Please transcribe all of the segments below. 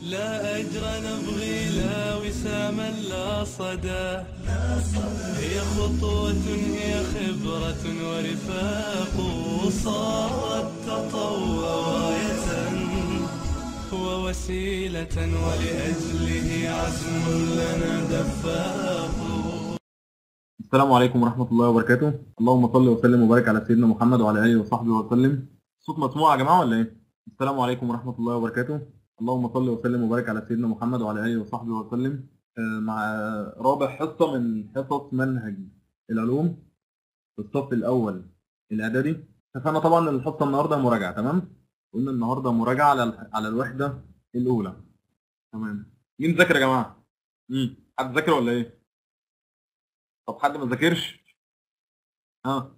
لا أجر نبغي لا وساما لا صدى هي خطوة هي خبرة ورفاق صارت تطوع راية ووسيلة ولأجله عزم لنا دفاق السلام عليكم ورحمة الله وبركاته اللهم صل وسلم وبارك على سيدنا محمد وعلى آله وصحبه وسلم الصوت مسموع يا جماعة ولا إيه؟ السلام عليكم ورحمة الله وبركاته اللهم صل وسلم وبارك على سيدنا محمد وعلى آله وصحبه وسلم آه، مع رابع حصة من حصص منهج العلوم في الصف الأول الإعدادي اتفقنا طبعا إن الحصة النهاردة مراجعة تمام؟ قلنا النهاردة مراجعة على ال- على الوحدة الأولى تمام مين ذاكر يا جماعة؟ مم. حد ذاكر ولا إيه؟ طب حد ما ذاكرش ها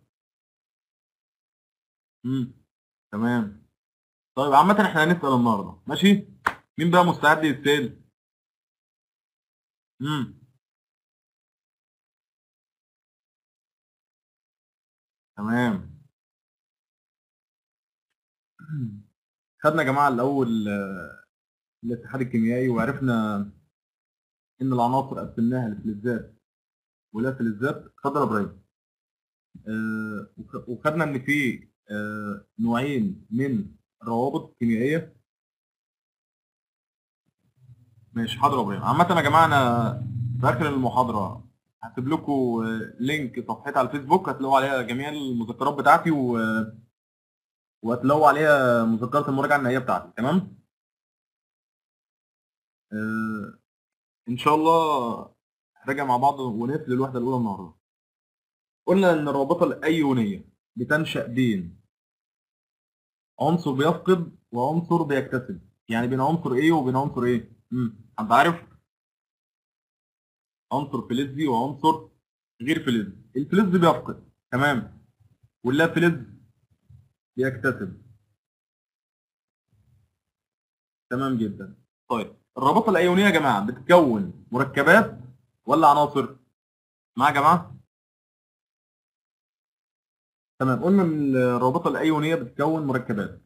امم تمام طيب عامة احنا هنسأل النهارده ماشي مين بقى مستعد يتسأل امم تمام خدنا يا جماعة الأول آه، الاتحاد الكيميائي وعرفنا إن العناصر قسمناها لفلزات ولا فلزات خضرا ابراهيم آه، وخ- وخدنا ان في آه، نوعين من الروابط كيميائيه ماشي حاضر يا ابراهيم عامه يا جماعه انا في اخر المحاضره هسيب لكم آه، لينك صفحتي على الفيسبوك هتلاقوا عليها جميع المذكرات بتاعتي و وهتلاقوا عليها مذكرات المراجعه النهائيه بتاعتي تمام آه، ان شاء الله نراجع مع بعض ونقفل الوحده الاولى النهارده قلنا ان الرابطه الايونيه بتنشا بين عنصر بيفقد وعنصر بيكتسب يعني بين عنصر ايه وبين عنصر ايه امم حد عارف عنصر فلزي وعنصر غير فلزي الفلز بيفقد تمام واللا فلز بيكتسب تمام جدا طيب الرابطه الايونيه يا جماعه بتكون مركبات ولا عناصر معايا يا جماعه تمام قلنا ان الرابطه الايونيه بتكون مركبات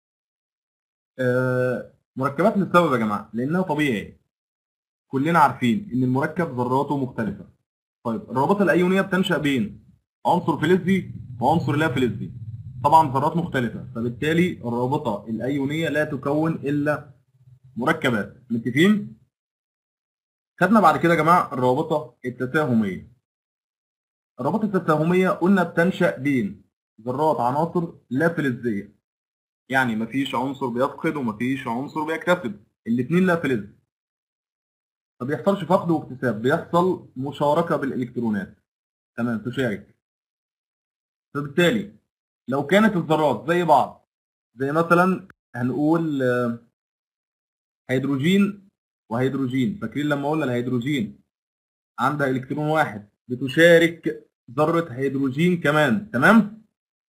آه، مركبات للسبب يا جماعه لانها طبيعي كلنا عارفين ان المركب ذراته مختلفه طيب الرابطه الايونيه بتنشا بين عنصر فلزي وعنصر لا فلزي طبعا ذرات مختلفه فبالتالي الرابطه الايونيه لا تكون الا مركبات متفقين خدنا بعد كده يا جماعه الرابطه التساهميه الرابطه التساهميه قلنا بتنشا بين ذرات عناصر لا فلزيه يعني مفيش عنصر بيفقد ومفيش عنصر بيكتسب الاثنين لا فلز ما بيحصلش فقد واكتساب بيحصل مشاركه بالالكترونات تمام تشارك فبالتالي لو كانت الذرات زي بعض زي مثلا هنقول آه، هيدروجين وهيدروجين فاكرين لما قلنا الهيدروجين عندها الكترون واحد بتشارك ذره هيدروجين كمان تمام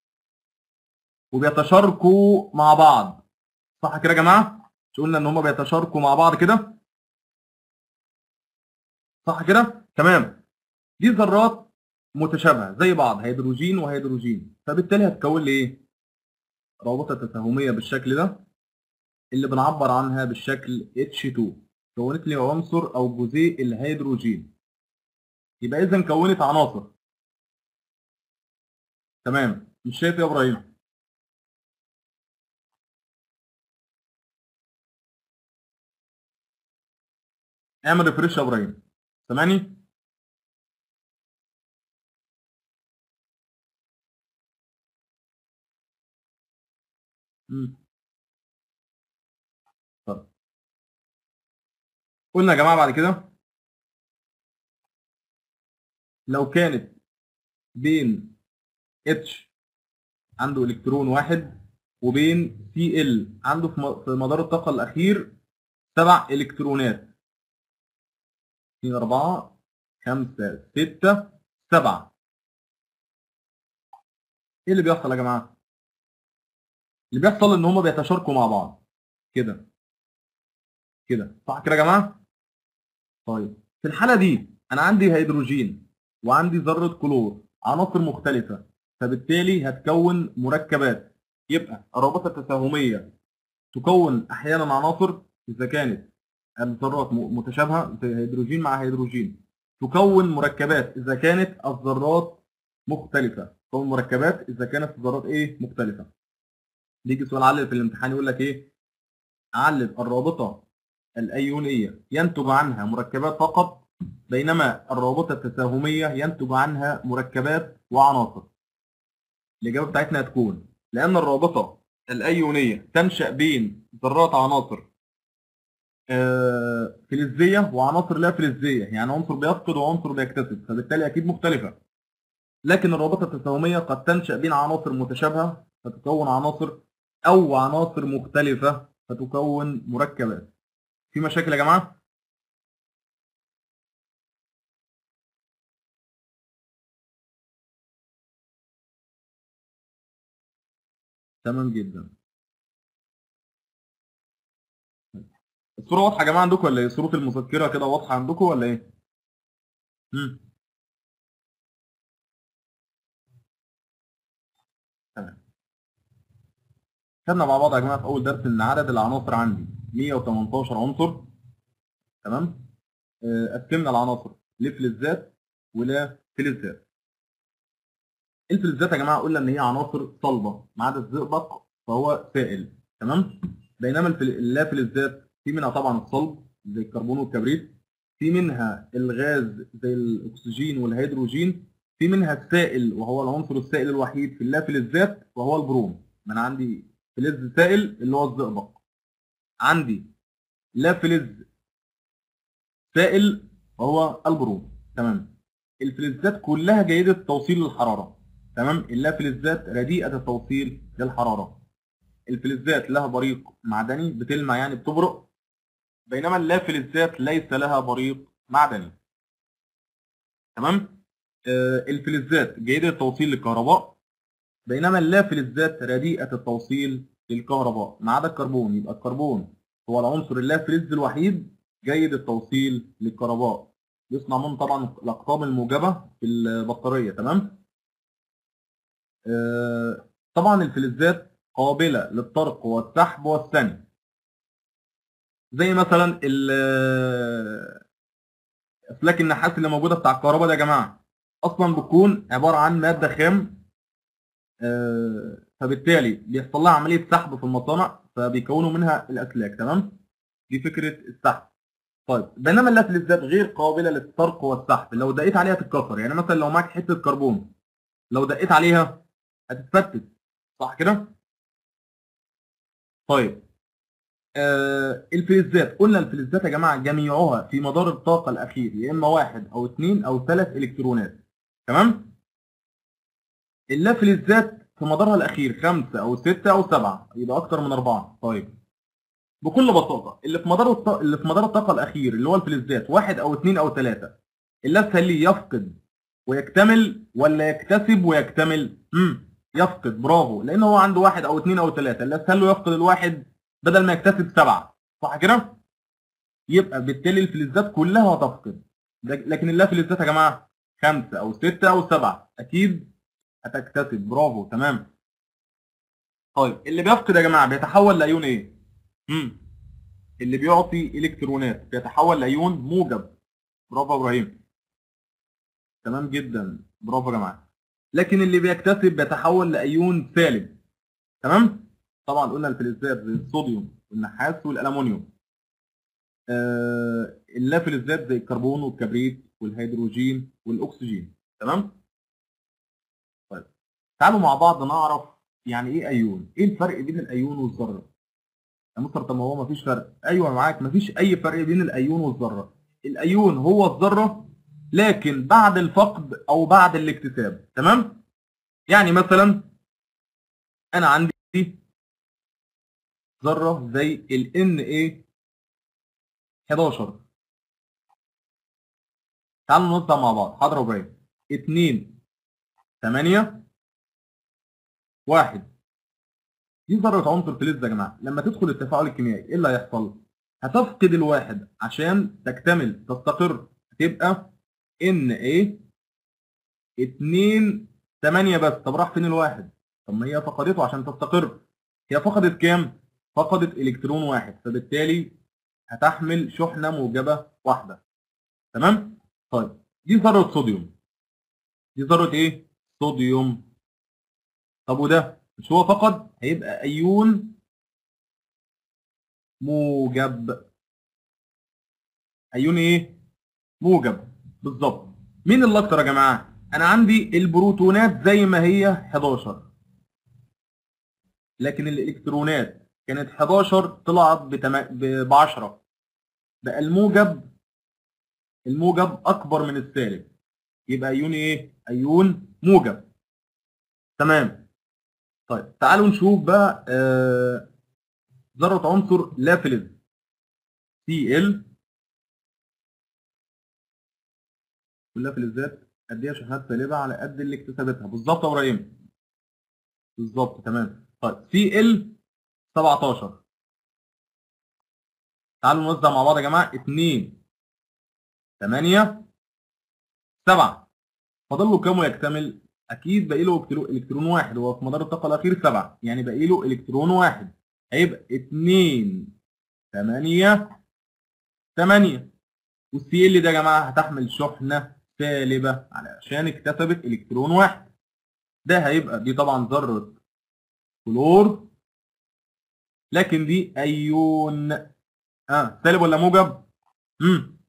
وبيتشاركوا مع بعض صح كده يا جماعه مش قلنا ان هم بيتشاركوا مع بعض كده صح كده تمام دي ذرات متشابهه زي بعض هيدروجين وهيدروجين فبالتالي هتكون لي ايه رابطه تساهميه بالشكل ده اللي بنعبر عنها بالشكل H2 كونت لي عنصر او جزيء الهيدروجين يبقى اذا كونت عناصر تمام مش شايف يا ابراهيم اعمل ريفريش يا ابراهيم سامعني مم. طب قلنا يا جماعه بعد كده لو كانت بين اتش عنده الكترون واحد وبين سي ال عنده في م- في مدار الطاقه الاخير سبع الكترونات 2 4 5 6 7 ايه اللي بيحصل يا جماعه اللي بيحصل ان هما بيتشاركوا مع بعض كده كده صح كده يا جماعه طيب في الحاله دي انا عندي هيدروجين وعندي ذره كلور عناصر مختلفه فبالتالي هتكون مركبات يبقى الرابطه التساهميه تكون احيانا عناصر اذا كانت الذرات م- متشابهه زي هيدروجين مع هيدروجين تكون مركبات اذا كانت الذرات مختلفه تكون مركبات اذا كانت الذرات ايه مختلفه بيجي سؤال علل في الامتحان يقول لك ايه علل الرابطه الايونيه ينتج عنها مركبات فقط بينما الرابطه التساهميه ينتج عنها مركبات وعناصر الاجابه بتاعتنا هتكون لان الرابطه الايونيه تنشا بين ذرات عناصر آه، فلزيه وعناصر لا فلزيه يعني عنصر بيفقد وعنصر بيكتسب فبالتالي اكيد مختلفه لكن الرابطه التساهميه قد تنشا بين عناصر متشابهه فتكون عناصر او عناصر مختلفه فتكون مركبات في مشاكل يا جماعه تمام جدا الصورة واضحة يا جماعة عندكم ولا ايه؟ صورة المذكرة كده واضحة عندكم ولا ايه؟ مم. تمام خدنا مع بعض يا جماعة في أول درس إن عدد العناصر عندي 118 عنصر تمام؟ آه، قسمنا العناصر لفلزات ولا فلزات. الفلزات يا جماعة قلنا إن هي عناصر صلبة ما عدا الزئبق فهو سائل تمام؟ بينما الفل- اللافلزات في منها طبعا الصلب زي الكربون والكبريت في منها الغاز زي الاكسجين والهيدروجين في منها السائل وهو العنصر السائل الوحيد في اللافلزات وهو البروم ما انا عندي فلز سائل اللي هو الزئبق عندي لافلز سائل وهو البروم تمام الفلزات كلها جيدة التوصيل للحرارة تمام اللافلزات رديئة التوصيل للحرارة الفلزات لها بريق معدني بتلمع يعني بتبرق بينما اللافلزات ليس لها بريق معدني تمام آه الفلزات جيدة التوصيل للكهرباء بينما اللافلزات رديئة التوصيل للكهرباء ما عدا الكربون يبقى الكربون هو العنصر اللافلز الوحيد جيد التوصيل للكهرباء يصنع منه طبعا الاقطاب الموجبة في البطارية تمام آه طبعا الفلزات قابلة للطرق والسحب والثني زي مثلا ال- اسلاك النحاس اللي موجوده بتاع الكهرباء ده يا جماعه اصلا بتكون عباره عن ماده خام آه، فبالتالي بيحصل لها عمليه سحب في المصانع فبيكونوا منها الاسلاك تمام دي فكره السحب طيب بينما اللافلزات غير قابله للطرق والسحب لو دقيت عليها تتكسر يعني مثلا لو معاك حته كربون لو دقيت عليها هتتفتت صح كده طيب آه الفلزات قلنا الفلزات يا جماعه جميعها في مدار الطاقه الاخير يا اما واحد او اثنين او ثلاث الكترونات تمام اللافلزات في مدارها الاخير خمسه او سته او سبعه يبقى اكتر من اربعه طيب بكل بساطه اللي في مدار الط... اللي في مدار الطاقه الاخير اللي هو الفلزات واحد او اثنين او ثلاثه الاسهل ليه يفقد ويكتمل ولا يكتسب ويكتمل امم يفقد برافو لان هو عنده واحد او اثنين او ثلاثه اللي اسهل له يفقد الواحد بدل ما يكتسب سبعه صح كده؟ يبقى بالتالي الفلزات كلها هتفقد لك- لكن اللافلزات يا جماعه خمسه او سته او سبعه اكيد هتكتسب برافو تمام طيب اللي بيفقد يا جماعه بيتحول لايون ايه؟ امم اللي بيعطي الكترونات بيتحول لايون موجب برافو يا ابراهيم تمام جدا برافو يا جماعه لكن اللي بيكتسب بيتحول لايون سالب تمام طبعا قلنا الفلزات زي الصوديوم والنحاس والالومنيوم آه اللافلزات زي الكربون والكبريت والهيدروجين والاكسجين تمام طيب تعالوا مع بعض نعرف يعني ايه ايون ايه الفرق بين الايون والذره يا مستر طب ما هو مفيش فرق ايوه معاك مفيش اي فرق بين الايون والذره الايون هو الذره لكن بعد الفقد او بعد الاكتساب تمام يعني مثلا انا عندي ذره زي ال Na 11 تعالوا ننطق مع بعض حاضر يا ابراهيم 2 8 1 دي ذره عنصر فلز يا جماعه لما تدخل التفاعل الكيميائي ايه اللي هيحصل هتفقد الواحد عشان تكتمل تستقر تبقى Na 2 8 بس طب راح فين الواحد طب ما هي فقدته عشان تستقر هي فقدت كام فقدت الكترون واحد فبالتالي هتحمل شحنه موجبه واحده تمام طيب دي ذره صوديوم دي ذره ايه صوديوم طب وده مش هو فقط هيبقى ايون موجب ايون ايه موجب بالظبط مين اللي اكتر يا جماعه انا عندي البروتونات زي ما هي 11 لكن الالكترونات كانت 11 طلعت ب 10 بقى الموجب الموجب اكبر من السالب يبقى ايون ايه ايون موجب تمام طيب تعالوا نشوف بقى آه ذره عنصر لا فلز سي ال كلها فلزات اديها شحنات سالبه على قد اللي اكتسبتها بالظبط يا ابراهيم بالظبط تمام طيب سي ال 17 تعالوا نوزع مع بعض يا جماعه 2 8 7 فاضل له كام ويكتمل اكيد باقي له الكترون واحد هو في مدار الطاقه الاخير 7 يعني باقي له الكترون واحد هيبقى 2 8 8 والسي ال ده يا جماعه هتحمل شحنه سالبه علشان اكتسبت الكترون واحد ده هيبقى دي طبعا ذره كلور لكن دي ايون اه سالب ولا موجب امم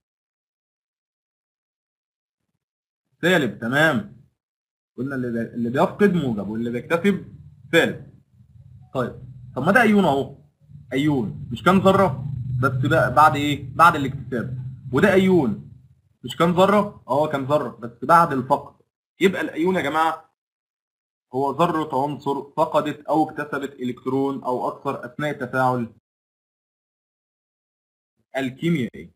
سالب تمام قلنا اللي اللي بيفقد موجب واللي بيكتسب سالب طيب طب ما ده ايون اهو ايون مش كام ذره بس بقى بعد ايه بعد الاكتساب وده ايون مش كام ذره اه كام ذره بس بعد الفقد يبقى الايون يا جماعه هو ذره عنصر فقدت او اكتسبت الكترون او اكثر اثناء التفاعل الكيميائي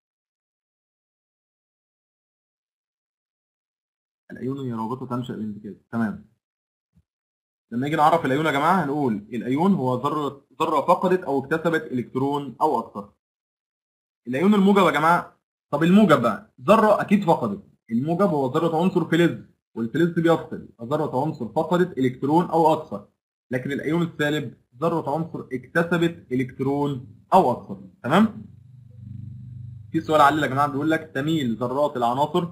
الايون هي روابطه تنشا الانتكاس تمام لما نيجي نعرف الايون يا جماعه هنقول الايون هو ذره ذره فقدت او اكتسبت الكترون او اكثر الايون الموجب يا جماعه طب الموجب بقى ذره اكيد فقدت الموجب هو ذره عنصر فلز والفلز بيفقد ذره عنصر فقدت الكترون او اكثر لكن الايون السالب ذره عنصر اكتسبت الكترون او اكثر تمام في سؤال علل يا جماعه بيقول لك تميل ذرات العناصر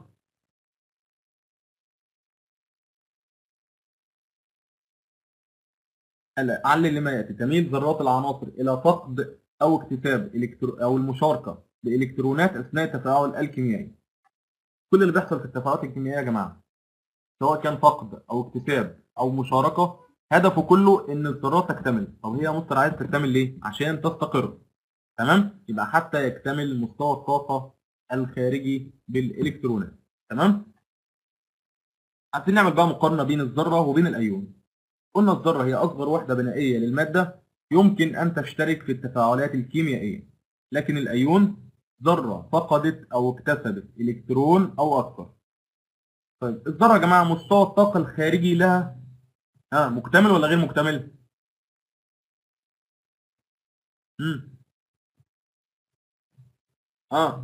هلا علل لما ياتي تميل ذرات العناصر الى فقد او اكتساب الكترو او المشاركه بالكترونات اثناء التفاعل الكيميائي كل اللي بيحصل في التفاعلات الكيميائيه يا جماعه سواء كان فقد او اكتساب او مشاركه هدفه كله ان الذرات تكتمل طب هي مستر عايز تكتمل ليه عشان تستقر تمام يبقى حتى يكتمل مستوى الطاقه الخارجي بالالكترونات تمام عايزين نعمل بقى مقارنه بين الذره وبين الايون قلنا الذره هي اصغر وحده بنائيه للماده يمكن ان تشترك في التفاعلات الكيميائيه لكن الايون ذره فقدت او اكتسبت الكترون او اكثر طيب الذره يا جماعه مستوى الطاقه الخارجي لها ها مكتمل ولا غير مكتمل امم اه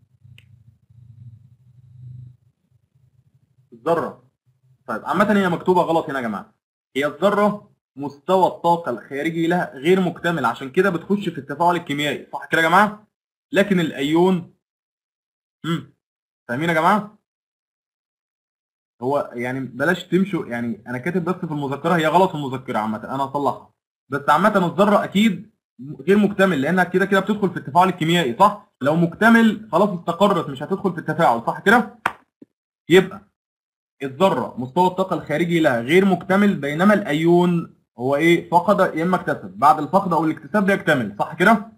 الذره طيب عامه هي مكتوبه غلط هنا يا جماعه هي الذره مستوى الطاقه الخارجي لها غير مكتمل عشان كده بتخش في التفاعل الكيميائي صح كده يا جماعه لكن الايون امم فاهمين يا جماعه هو يعني بلاش تمشوا يعني انا كاتب بس في المذكره هي غلط في المذكره عامه انا هصلحها بس عامه الذره اكيد غير مكتمل لانها كده كده بتدخل في التفاعل الكيميائي صح لو مكتمل خلاص استقرت مش هتدخل في التفاعل صح كده يبقى الذره مستوى الطاقه الخارجي لها غير مكتمل بينما الايون هو ايه فقد يا اما اكتسب بعد الفقد او الاكتساب بيكتمل صح كده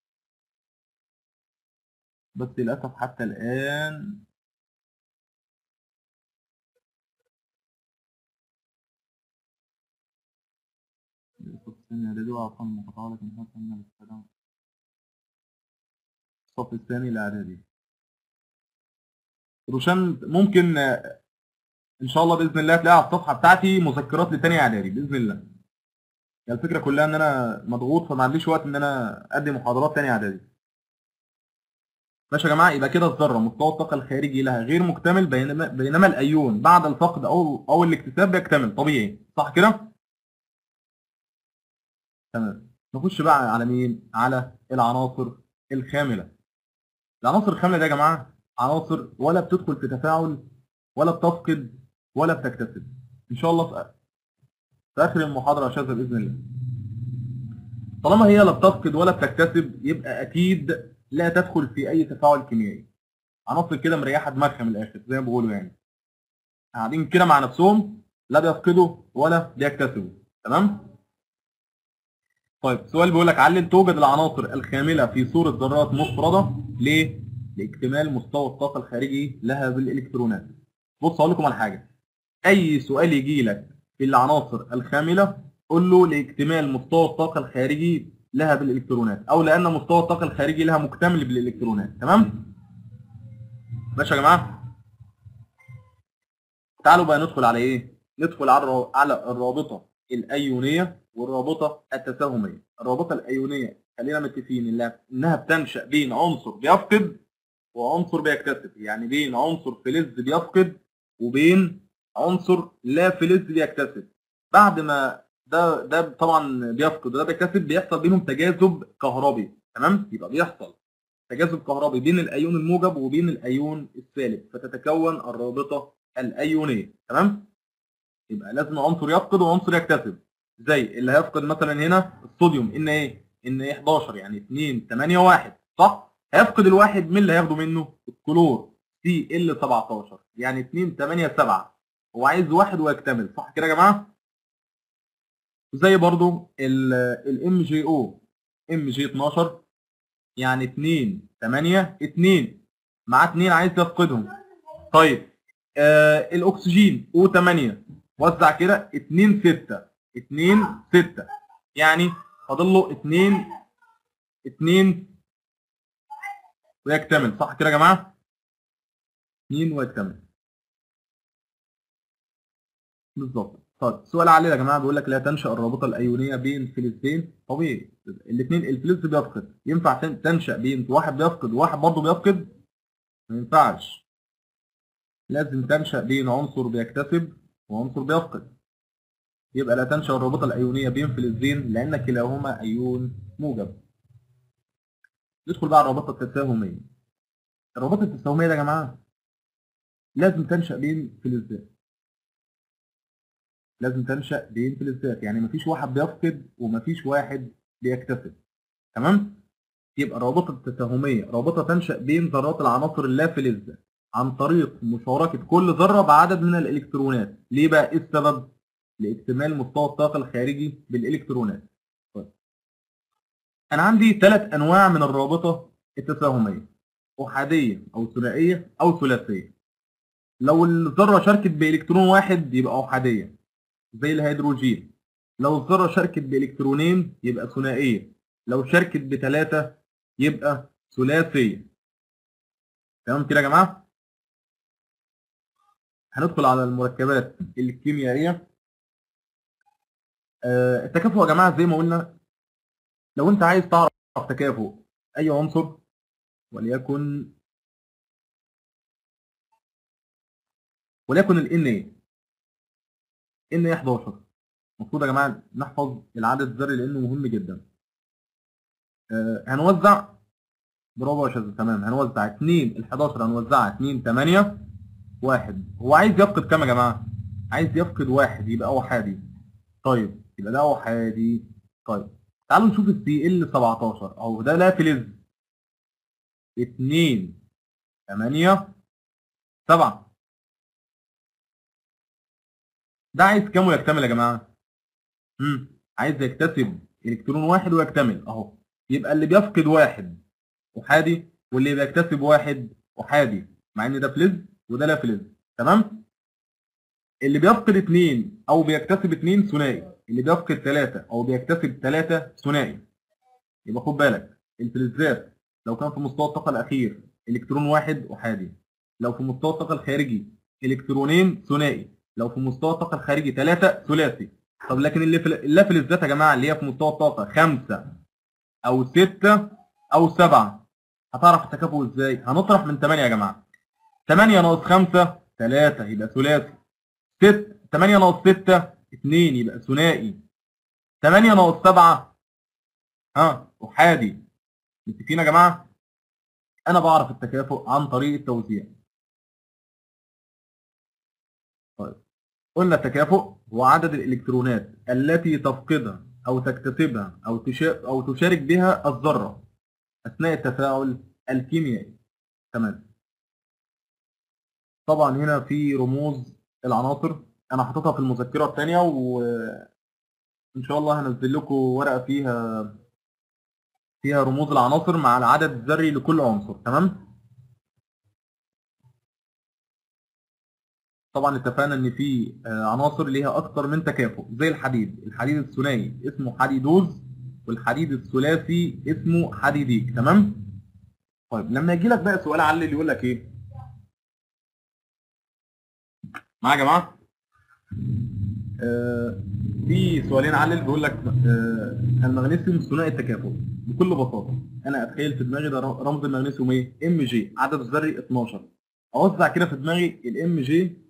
بس للاسف حتى الان الصف الثاني الاعدادي روشان ممكن ان شاء الله باذن الله تلاقي على الصفحه بتاعتي مذكرات لتاني اعدادي باذن الله يعني الفكره كلها ان انا مضغوط فما عنديش وقت ان انا ادي محاضرات تاني اعدادي ماشي يا جماعه يبقى كده الذره مستوى الطاقه الخارجي لها غير مكتمل بينما بينما الايون بعد الفقد او او الاكتساب بيكتمل طبيعي صح كده تمام نخش بقى على مين على العناصر الخامله العناصر الخامله دي يا جماعه عناصر ولا بتدخل في تفاعل ولا بتفقد ولا بتكتسب ان شاء الله في في اخر المحاضره يا شاذة باذن الله طالما هي لا بتفقد ولا بتكتسب يبقى اكيد لا تدخل في اي تفاعل كيميائي عناصر كده مريحه دماغها من الاخر زي ما بيقولوا يعني قاعدين كده مع نفسهم لا بيفقدوا ولا بيكتسبوا تمام طيب سؤال بيقول لك علل توجد العناصر الخامله في صوره ذرات مفرده ليه لاكتمال مستوى الطاقه الخارجي لها بالالكترونات بص اقول لكم على حاجه اي سؤال يجي لك في العناصر الخامله قول له لاكتمال مستوى الطاقه الخارجي لها بالالكترونات او لان مستوى الطاقه الخارجي لها مكتمل بالالكترونات تمام ماشي يا جماعه تعالوا بقى ندخل على ايه ندخل على الرا- على الرابطه الايونيه والرابطه التساهميه الرابطه الايونيه خلينا متفقين إنها- انها بتنشا بين عنصر بيفقد وعنصر بيكتسب يعني بين عنصر فلز بيفقد وبين عنصر لا فلز بيكتسب بعد ما ده ده طبعا بيفقد وده بيكتسب بيحصل بينهم تجاذب كهربي تمام يبقى بيحصل تجاذب كهربي بين الايون الموجب وبين الايون السالب فتتكون الرابطه الايونيه تمام يبقى لازم عنصر يفقد وعنصر يكتسب زي اللي هيفقد مثلا هنا الصوديوم ان ايه ان ايه 11 يعني 2 8 1 صح هيفقد الواحد مين اللي هياخده منه الكلور سي ال 17 يعني 2 8 7 هو عايز واحد ويكتمل صح كده يا جماعه زي برضو الام جي او ام جي 12 يعني 2 8 2 معاه 2 عايز يفقدهم طيب آه الاكسجين او 8 وزع كده 2 6 2 6 يعني فاضل له 2 2 ويكتمل صح كده يا جماعه 2 ويكتمل بالظبط طيب سؤال عليه يا جماعه بيقول لك لا تنشا الرابطه الايونيه بين فلزين طبيعي الاثنين الفلز بيفقد ينفع تن- تنشا بين واحد بيفقد وواحد برضه بيفقد ما ينفعش لازم تنشا بين عنصر بيكتسب وعنصر بيفقد يبقى لا تنشا الرابطه الايونيه بين فلزين لان كلاهما ايون موجب ندخل بقى على الرابطه التساهميه الرابطه التساهميه ده يا جماعه لازم تنشا بين فلزات لازم تنشا بين فلزات يعني مفيش واحد بيفقد ومفيش واحد بيكتسب تمام يبقى الرابطه التساهميه رابطه تنشا بين ذرات العناصر اللافلزه عن طريق مشاركه كل ذره بعدد من الالكترونات ليه بقى ايه السبب لاكتمال مستوى الطاقه الخارجي بالالكترونات طيب. انا عندي ثلاث انواع من الرابطه التساهميه احاديه او ثنائيه او ثلاثيه لو الذره شاركت بالكترون واحد يبقى احاديه زي الهيدروجين لو الذره شاركت بالكترونين يبقى ثنائيه لو شاركت بثلاثه يبقى ثلاثيه تمام كده يا جماعه هندخل على المركبات الكيميائيه آه، التكافؤ يا جماعه زي ما قلنا لو انت عايز تعرف تكافؤ اي عنصر وليكن وليكن ال Na Na 11 المفروض يا جماعه نحفظ العدد الذري لانه مهم جدا آه، هنوزع برافو يا شاذ تمام هنوزع 2 ال 11 هنوزعها 2 8 1 هو عايز يفقد كام يا جماعه؟ عايز يفقد واحد يبقى احادي طيب يبقى ده احادي طيب تعالوا نشوف السي ال 17 اهو ده لا فلز 2 8 7 ده عايز كام ويكتمل يا جماعه؟ امم عايز يكتسب الكترون واحد ويكتمل اهو يبقى اللي بيفقد واحد احادي واللي بيكتسب واحد احادي مع ان ده فلز وده لا فلز تمام اللي بيفقد اثنين او بيكتسب اثنين ثنائي اللي بيفقد ثلاثة او بيكتسب ثلاثة ثنائي يبقى خد بالك الفلزات لو كان في مستوى الطاقة الأخير إلكترون واحد أحادي لو في مستوى الطاقة الخارجي إلكترونين ثنائي لو في مستوى الطاقة الخارجي ثلاثة ثلاثي طب لكن اللي في اللافلزات يا جماعة اللي هي في مستوى الطاقة خمسة أو ستة أو سبعة هتعرف التكافؤ ازاي؟ هنطرح من 8 يا جماعة 8 ناقص 5 3 يبقى ثلاثي 6 8 ناقص 6 2 يبقى ثنائي 8 ناقص 7 ها احادي متفقين يا جماعه انا بعرف التكافؤ عن طريق التوزيع طيب قلنا التكافؤ هو عدد الالكترونات التي تفقدها او تكتسبها او تشا- او تشارك بها الذره اثناء التفاعل الكيميائي تمام طبعا هنا في رموز العناصر انا حاططها في المذكره الثانيه وان شاء الله هنزل لكم ورقه فيها فيها رموز العناصر مع العدد الذري لكل عنصر تمام طبعا اتفقنا ان في آه، عناصر ليها اكتر من تكافؤ زي الحديد الحديد الثنائي اسمه حديدوز والحديد الثلاثي اسمه حديديك تمام طيب لما يجي لك بقى سؤال علل يقول لك ايه معايا يا جماعه آه في سؤالين علل بيقول لك آه المغنيسيوم ثنائي التكافؤ بكل بساطه انا اتخيل في دماغي ده رمز المغنيسيوم ايه ام جي عدد الذري 12 اوزع كده في دماغي الام جي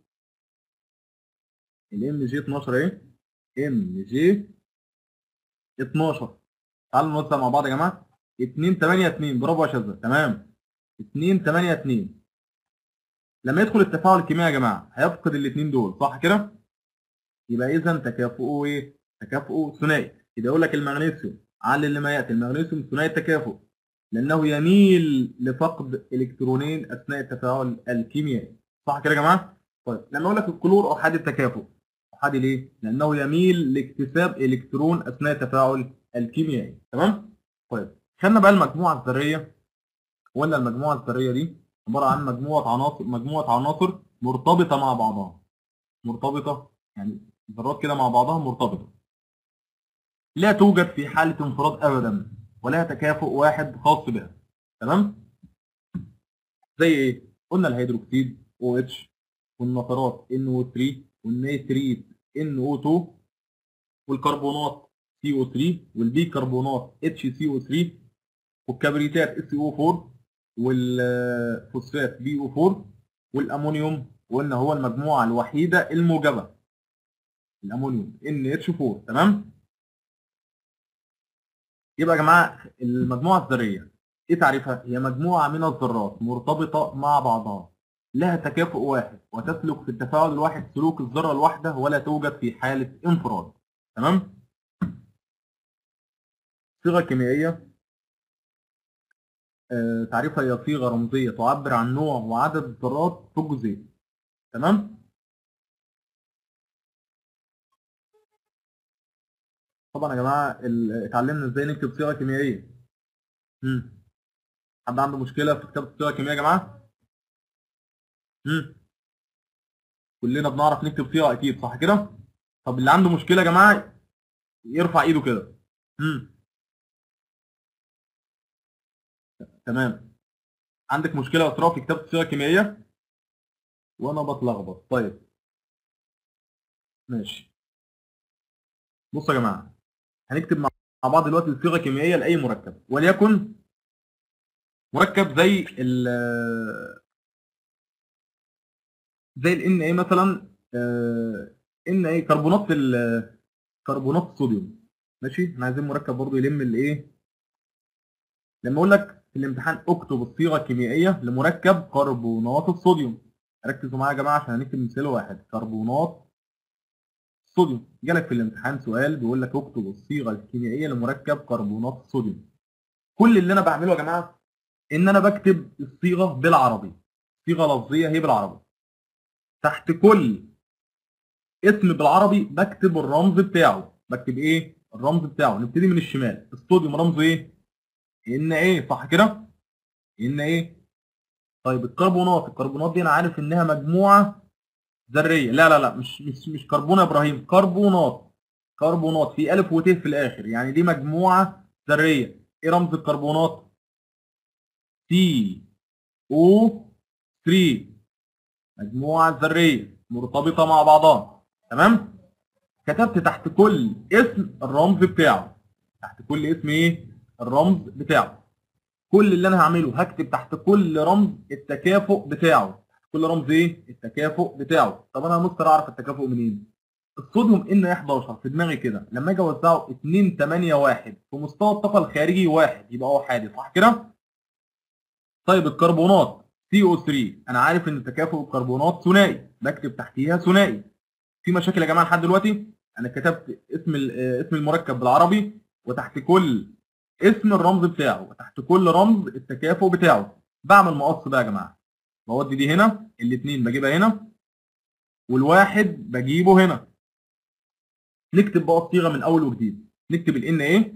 الام جي 12 ايه ام جي 12 تعالوا نوزع مع بعض يا جماعه 2 8 2 برافو يا شاذة تمام 2 8 2 لما يدخل التفاعل الكيميائي يا جماعه هيفقد الاثنين دول صح كده يبقى اذا تكافؤه ايه تكافؤه ثنائي يبقى يقول لك المغنيسيوم علل لما ياتي المغنيسيوم ثنائي التكافؤ لانه يميل لفقد الكترونين اثناء التفاعل الكيميائي صح كده يا جماعه طيب لما اقول لك الكلور احادي التكافؤ احادي ليه لانه يميل لاكتساب الكترون اثناء التفاعل الكيميائي تمام طيب خدنا بقى المجموعه الذريه ولا المجموعه الذريه دي عباره عن مجموعه عناصر مجموعه عناصر مرتبطه مع بعضها مرتبطه يعني ذرات كده مع بعضها مرتبطه لا توجد في حاله انفراد ابدا ولها تكافؤ واحد خاص بها تمام زي ايه قلنا الهيدروكسيد OH والنترات NO3 والنيتريت NO2 والكربونات CO3 والبيكربونات HCO3 والكبريتات SO4 والفوسفات BO4 والامونيوم قلنا هو المجموعه الوحيده الموجبه الامونيوم NH4 تمام يبقى يا جماعه المجموعه الذريه ايه تعريفها هي مجموعه من الذرات مرتبطه مع بعضها لها تكافؤ واحد وتسلك في التفاعل الواحد سلوك الذره الواحده ولا توجد في حاله انفراد تمام صيغه كيميائيه آه، تعريفها هي صيغه رمزيه تعبر عن نوع وعدد الذرات في الجزيء تمام طبعا يا جماعه ال- اتعلمنا ازاي نكتب صيغه كيميائيه امم حد عنده مشكله في كتابه صيغه كيميائيه يا جماعه امم كلنا بنعرف نكتب صيغه اكيد صح كده طب اللي عنده مشكله يا جماعه يرفع ايده كده امم تمام عندك مشكله يا اسراء في كتابه الصيغه الكيميائيه وانا بتلخبط طيب ماشي بصوا يا جماعه هنكتب مع مع بعض دلوقتي الصيغه الكيميائيه لاي مركب وليكن مركب زي ال زي ال ان ايه مثلا ان ايه كربونات ال- كربونات الصوديوم ماشي احنا عايزين مركب برضو يلم الايه لما اقول لك في الامتحان اكتب الصيغه الكيميائيه لمركب كربونات الصوديوم ركزوا معايا يا جماعه عشان هنكتب مثال واحد كربونات الصوديوم جالك في الامتحان سؤال بيقول لك اكتب الصيغه الكيميائيه لمركب كربونات الصوديوم كل اللي انا بعمله يا جماعه ان انا بكتب الصيغه بالعربي صيغه لفظيه هي بالعربي تحت كل اسم بالعربي بكتب الرمز بتاعه بكتب ايه الرمز بتاعه نبتدي من الشمال الصوديوم رمزه ايه ان ايه صح كده ان ايه طيب الكربونات الكربونات دي انا عارف انها مجموعه ذريه لا لا لا مش مش مش كربون يا ابراهيم كربونات كربونات في الف وت في الاخر يعني دي مجموعه ذريه ايه رمز الكربونات سي او 3 مجموعه ذريه مرتبطه مع بعضها تمام كتبت تحت كل اسم الرمز بتاعه تحت كل اسم ايه الرمز بتاعه كل اللي انا هعمله هكتب تحت كل رمز التكافؤ بتاعه تحت كل رمز ايه التكافؤ بتاعه طب انا يا مستر اعرف التكافؤ منين الصوديوم ان 11 في دماغي كده لما اجي اوزعه 2 8 1 في مستوى الطاقه الخارجي 1 يبقى هو حادي صح كده؟ طيب الكربونات CO3 انا عارف ان تكافؤ الكربونات ثنائي بكتب تحتيها ثنائي في مشاكل يا جماعه لحد دلوقتي انا كتبت اسم ال- آه، اسم المركب بالعربي وتحت كل اسم الرمز بتاعه وتحت كل رمز التكافؤ بتاعه بعمل مقص بقى يا جماعه بودي دي هنا الاثنين بجيبها هنا والواحد بجيبه هنا نكتب بقى الصيغه من اول وجديد نكتب الان ايه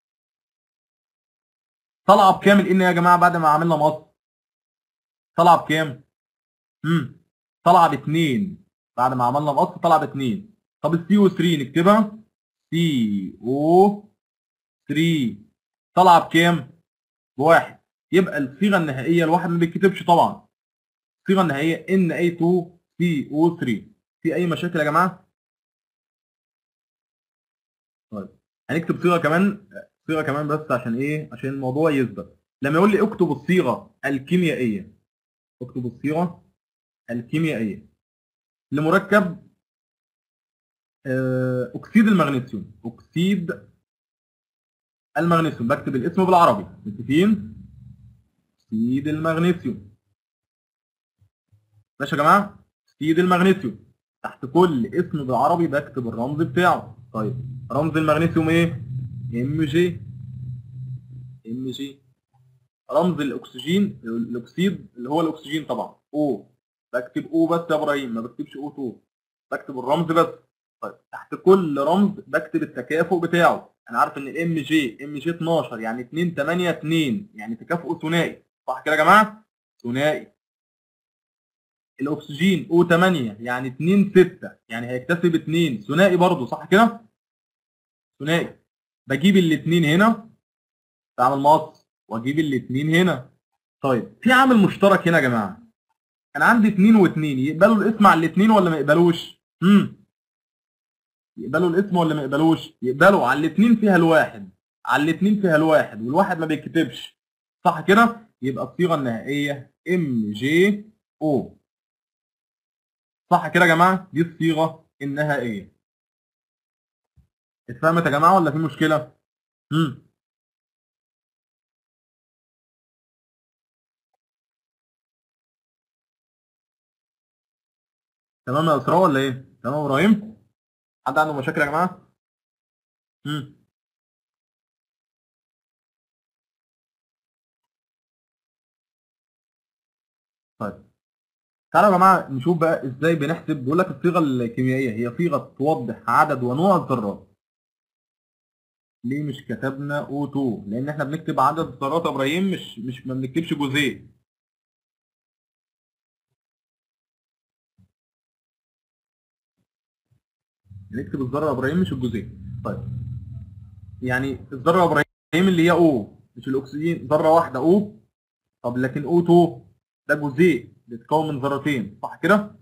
طالعه بكام الان يا جماعه بعد ما عملنا مقص طالعه بكام امم طالعه باتنين بعد ما عملنا مقص طالعه باتنين طب السي او 3 نكتبها سي او 3 طالعه بكام بواحد يبقى الصيغه النهائيه الواحد ما بيتكتبش طبعا الصيغه النهائيه ان اي 2 سي او 3 في اي مشاكل يا جماعه طيب هنكتب صيغه كمان صيغه كمان بس عشان ايه عشان الموضوع يثبت لما يقول لي اكتب الصيغه الكيميائيه اكتب الصيغه الكيميائيه لمركب آه، اكسيد المغنيسيوم اكسيد المغنيسيوم بكتب الاسم بالعربي متفقين اكسيد المغنيسيوم ماشي يا جماعه اكسيد المغنيسيوم تحت كل اسم بالعربي بكتب الرمز بتاعه طيب رمز المغنيسيوم ايه ام جي ام جي رمز الاكسجين الاكسيد اللي هو الاكسجين طبعا او بكتب او بس يا ابراهيم ما بكتبش او 2 بكتب الرمز بس طيب تحت كل رمز بكتب التكافؤ بتاعه انا عارف ان الام جي ام جي 12 يعني 2 8 2 يعني تكافؤ ثنائي صح كده يا جماعه ثنائي الاكسجين او 8 يعني 2 6 يعني هيكتسب 2 ثنائي برضه صح كده ثنائي بجيب الاثنين هنا بعمل مقص واجيب الاثنين هنا طيب في عامل مشترك هنا يا جماعه انا عندي اثنين واثنين يقبلوا الاسم على الاثنين ولا ما يقبلوش امم يقبلوا الاسم ولا ما يقبلوش يقبلوا على الاثنين فيها الواحد على الاثنين فيها الواحد والواحد ما بيتكتبش صح كده يبقى الصيغه النهائيه ام جي او صح كده يا جماعه دي الصيغه النهائيه اتفهمت يا جماعه ولا في مشكله امم تمام يا اسراء ولا ايه تمام يا ابراهيم حد عنده مشاكل يا جماعه امم طيب تعالوا يا جماعه نشوف بقى ازاي بنحسب بيقول لك الصيغه الكيميائيه هي صيغه توضح عدد ونوع الذرات ليه مش كتبنا O2 لان احنا بنكتب عدد الذرات يا ابراهيم مش مش ما بنكتبش جزيء بنكتب الذره يا ابراهيم مش الجزيء طيب يعني الذره يا ابراهيم اللي هي O مش الاكسجين ذره واحده O طب لكن O2 ده جزيء بيتكون من ذرتين صح كده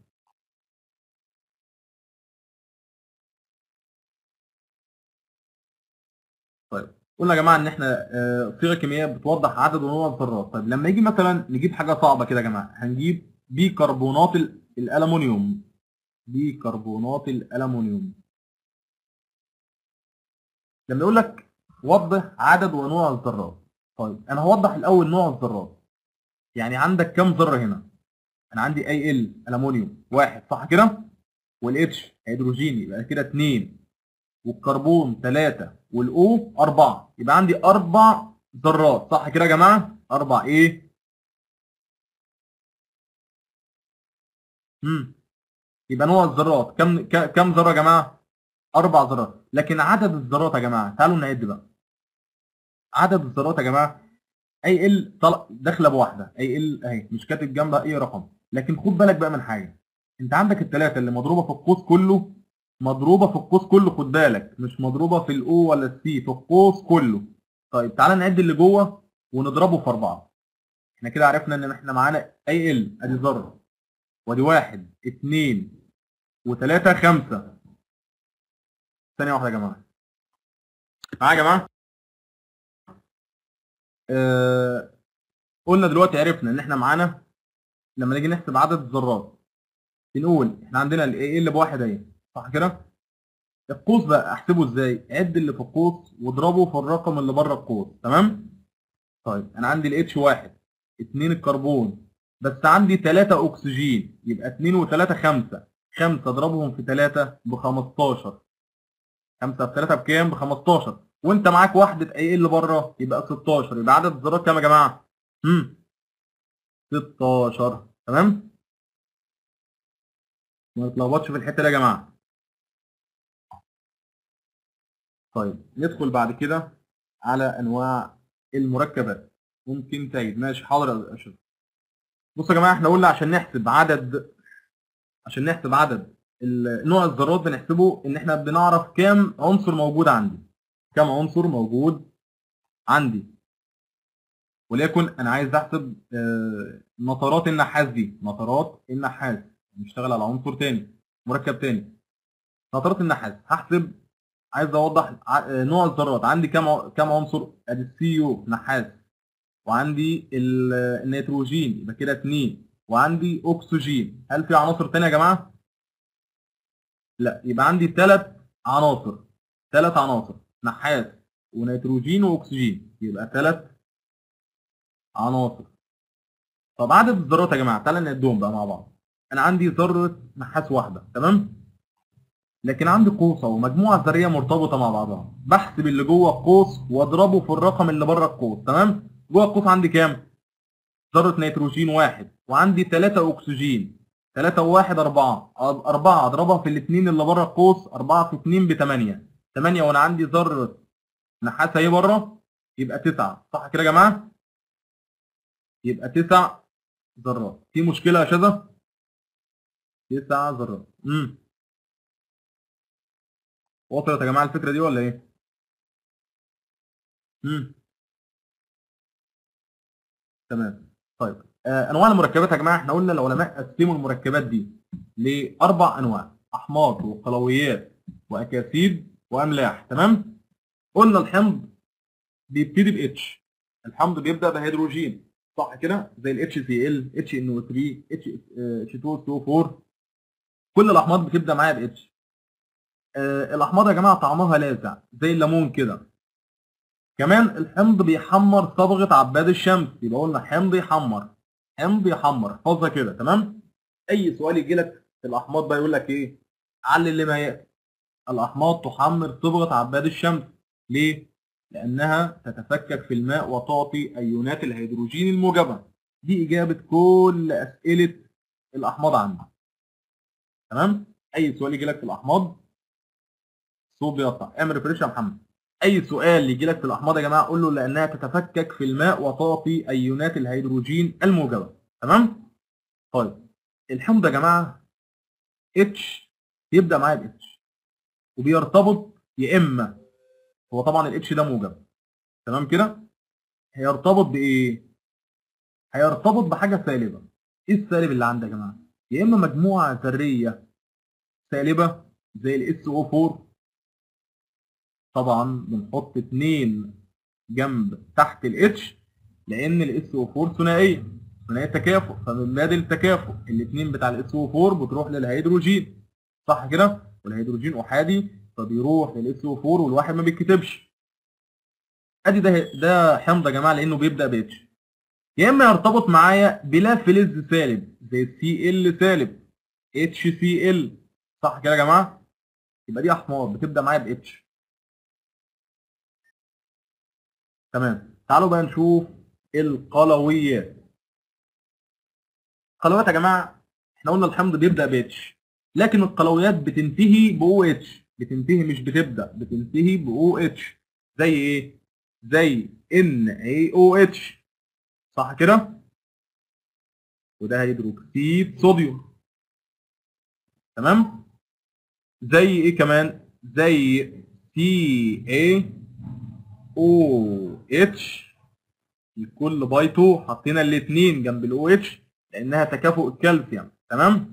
طيب قلنا يا جماعه ان احنا آه، الصيغه الكيميائيه بتوضح عدد ونوع الذرات طيب لما يجي مثلا نجيب حاجه صعبه كده يا جماعه هنجيب بيكربونات ال- الالومنيوم بيكربونات الالومنيوم لما يقول لك وضح عدد ونوع الذرات طيب انا هوضح الاول نوع الذرات يعني عندك كم ذره هنا انا عندي اي ال الومنيوم واحد صح كده والاتش هيدروجين يبقى كده اتنين والكربون ثلاثة والاو أربعة يبقى عندي أربع ذرات صح كده يا جماعة؟ أربع إيه؟ امم يبقى نوع الذرات كم ك- كم ذرة يا جماعة؟ أربع ذرات لكن عدد الذرات يا جماعة تعالوا نعد بقى عدد الذرات يا جماعة اي ال طلع داخله بواحده اي ال اهي مش كاتب جنبها اي رقم لكن خد بالك بقى من حاجه انت عندك الثلاثه اللي مضروبه في القوس كله مضروبه في القوس كله خد بالك مش مضروبه في الاو ولا السي في القوس كله طيب تعالى نعد اللي جوه ونضربه في اربعه احنا كده عرفنا ان احنا معانا اي ال ادي ذره وادي واحد اثنين وثلاثه خمسه ثانيه واحده يا جماعه معايا يا جماعه آه قلنا دلوقتي عرفنا ان احنا معانا لما نيجي نحسب عدد الذرات بنقول احنا عندنا ال اللي بواحد اهي صح كده القوس بقى احسبه ازاي عد اللي في القوس واضربه في الرقم اللي بره القوس تمام طيب انا عندي الاتش واحد 2 الكربون بس عندي 3 اكسجين يبقى 2 و3 5 5 اضربهم في 3 ب 15 5 في 3 بكام ب 15 وانت معاك واحده ايه اللي بره يبقى 16 يبقى عدد الذرات كام يا جماعه امم 16 تمام ما تتلخبطش في الحته دي يا جماعه طيب ندخل بعد كده على انواع المركبات ممكن تعيد ماشي حاضر يا اشرف بصوا يا جماعه احنا قلنا عشان نحسب عدد عشان نحسب عدد ال- نوع الذرات بنحسبه ان احنا بنعرف كام عنصر موجود عندي كام عنصر موجود عندي وليكن انا عايز احسب آه، نطرات النحاس دي نطرات النحاس نشتغل على عنصر تاني مركب تاني نطرات النحاس هحسب عايز اوضح ع- آه، نوع الذرات عندي كام ع- كام عنصر ادي السي يو نحاس وعندي ال- النيتروجين يبقى كده اتنين وعندي اكسجين هل في عناصر تانية يا جماعه لا يبقى عندي ثلاث عناصر ثلاث عناصر نحاس ونيتروجين واكسجين يبقى ثلاث عناصر طب عدد الذرات يا جماعه تعالى نعدهم بقى مع بعض انا عندي ذره نحاس واحده تمام لكن عندي قوس اهو مجموعه ذريه مرتبطه مع بعضها بحسب اللي جوه القوس واضربه في الرقم اللي بره القوس تمام جوه القوس عندي كام ذره نيتروجين واحد وعندي ثلاثة اكسجين 3 و1 4 4 اضربها في الاثنين اللي بره القوس 4 في 2 ب 8 8 وانا عندي ذره نحاس اهي بره يبقى 9 صح كده يا جماعه يبقى 9 ذرات في مشكله يا شذا 9 ذرات امم وصلت يا جماعه الفكره دي ولا ايه امم تمام طيب آه انواع المركبات يا جماعه احنا قلنا العلماء قسموا المركبات دي لاربع انواع احماض وقلويات واكاسيد واملاح تمام قلنا الحمض بيبتدي ب اتش الحمض بيبدا بهيدروجين صح كده زي ال HCl HNO3 H2SO4 كل الاحماض بتبدا معايا ب اتش آه الاحماض يا جماعه طعمها لاذع زي الليمون كده كمان الحمض بيحمر صبغه عباد الشمس يبقى قلنا حمض يحمر حمض يحمر احفظها كده تمام اي سؤال يجي لك في الاحماض بقى يقول لك ايه علل لما ياتي الاحماض تحمر صبغه عباد الشمس ليه لانها تتفكك في الماء وتعطي ايونات الهيدروجين الموجبه دي اجابه كل اسئله الاحماض عندي تمام اي سؤال يجي لك في الاحماض صوت بيقطع اعمل ريفريش يا محمد اي سؤال يجي لك في الاحماض يا جماعه قول له لانها تتفكك في الماء وتعطي ايونات الهيدروجين الموجبه تمام طيب الحمض يا جماعه اتش بيبدا معايا باتش وبيرتبط يا اما هو طبعا الاتش ده موجب تمام كده هيرتبط بايه هيرتبط بحاجه سالبه ايه السالب اللي عندي يا جماعه يا اما مجموعه ذريه سالبه زي الاس او 4 طبعا بنحط اتنين جنب تحت الاتش لان الاس او 4 ثنائيه ثنائيه تكافؤ فمن باب التكافؤ الاثنين بتاع الاس او 4 بتروح للهيدروجين صح كده والهيدروجين احادي فبيروح للاس او 4 والواحد ما بيتكتبش ادي ده ده حمض يا جماعه لانه بيبدا باتش يا اما يرتبط معايا بلا فلز سالب زي السي ال سالب اتش سي ال صح كده يا جماعه يبقى دي احماض بتبدا معايا باتش تمام تعالوا بقى نشوف القلويات القلويات يا جماعه احنا قلنا الحمض بيبدا باتش لكن القلويات بتنتهي ب اتش بتنتهي مش بتبدا بتنتهي ب اتش زي ايه زي ان اي او اتش صح كده وده هيدروكسيد صوديوم تمام زي ايه كمان زي سي اي او اتش الكل بايتو حطينا الاثنين جنب الاو اتش لانها تكافؤ الكالسيوم تمام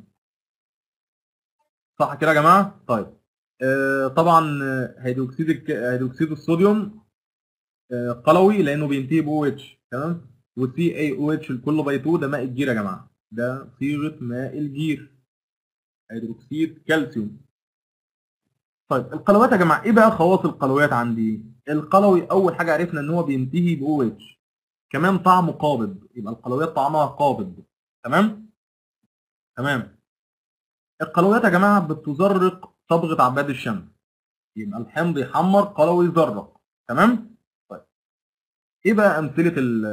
صح كده يا جماعه طيب آه طبعا آه، هيدروكسيد الك... هيدروكسيد الصوديوم آه قلوي لانه بينتهي ب اتش تمام وسي اي او اتش الكل بايتو ده ماء الجير يا جماعه ده صيغه ماء الجير هيدروكسيد كالسيوم طيب القلويات يا جماعه ايه بقى خواص القلويات عندي القلوي اول حاجه عرفنا ان هو بينتهي ب OH كمان طعمه قابض يبقى القلويات طعمها قابض تمام تمام القلويات يا جماعه بتزرق صبغه عباد الشمس يبقى الحمض يحمر قلوي يزرق تمام طيب ايه بقى امثله ال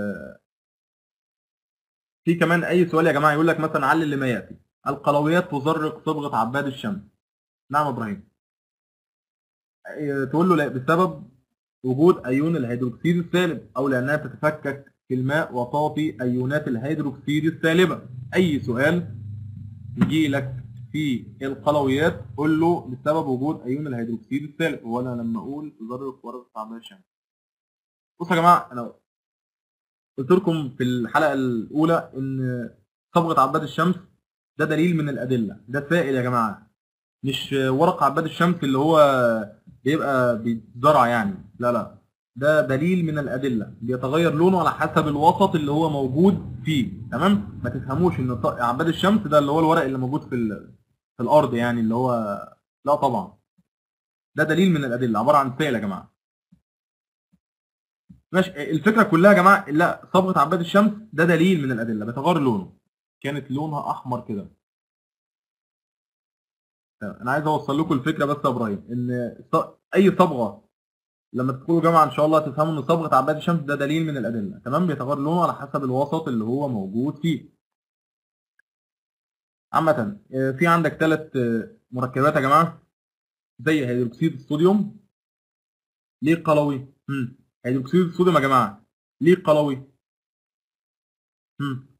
في كمان اي سؤال يا جماعه يقول لك مثلا علل لما ياتي القلويات تزرق صبغه عباد الشمس نعم ابراهيم إيه، تقول له لا بسبب وجود ايون الهيدروكسيد السالب او لانها تتفكك في الماء وتعطي ايونات الهيدروكسيد السالبه اي سؤال يجي لك في القلويات قول له بسبب وجود ايون الهيدروكسيد السالب وانا لما اقول تزرق ورقه عباد الشمس بصوا يا جماعه انا قلت لكم في الحلقه الاولى ان صبغه عباد الشمس ده دليل من الادله ده سائل يا جماعه مش ورق عباد الشمس اللي هو بيبقى بيتزرع يعني لا لا ده دليل من الادله بيتغير لونه على حسب الوسط اللي هو موجود فيه تمام ما تفهموش ان ط- عباد الشمس ده اللي هو الورق اللي موجود في ال- في الارض يعني اللي هو لا طبعا ده دليل من الادله عباره عن سائل يا جماعه ماشي الفكره كلها يا جماعه لا صبغه عباد الشمس ده دليل من الادله بيتغير لونه كانت لونها احمر كده تمام. انا عايز اوصل لكم الفكره بس يا ابراهيم ان ص- اي صبغه لما تدخلوا جامعه ان شاء الله تفهموا ان صبغه عباد الشمس ده دليل من الادله تمام بيتغير لونه على حسب الوسط اللي هو موجود فيه عامه آه، في عندك ثلاث مركبات يا جماعه زي هيدروكسيد الصوديوم ليه قلوي مم. هيدروكسيد الصوديوم يا جماعه ليه قلوي مم.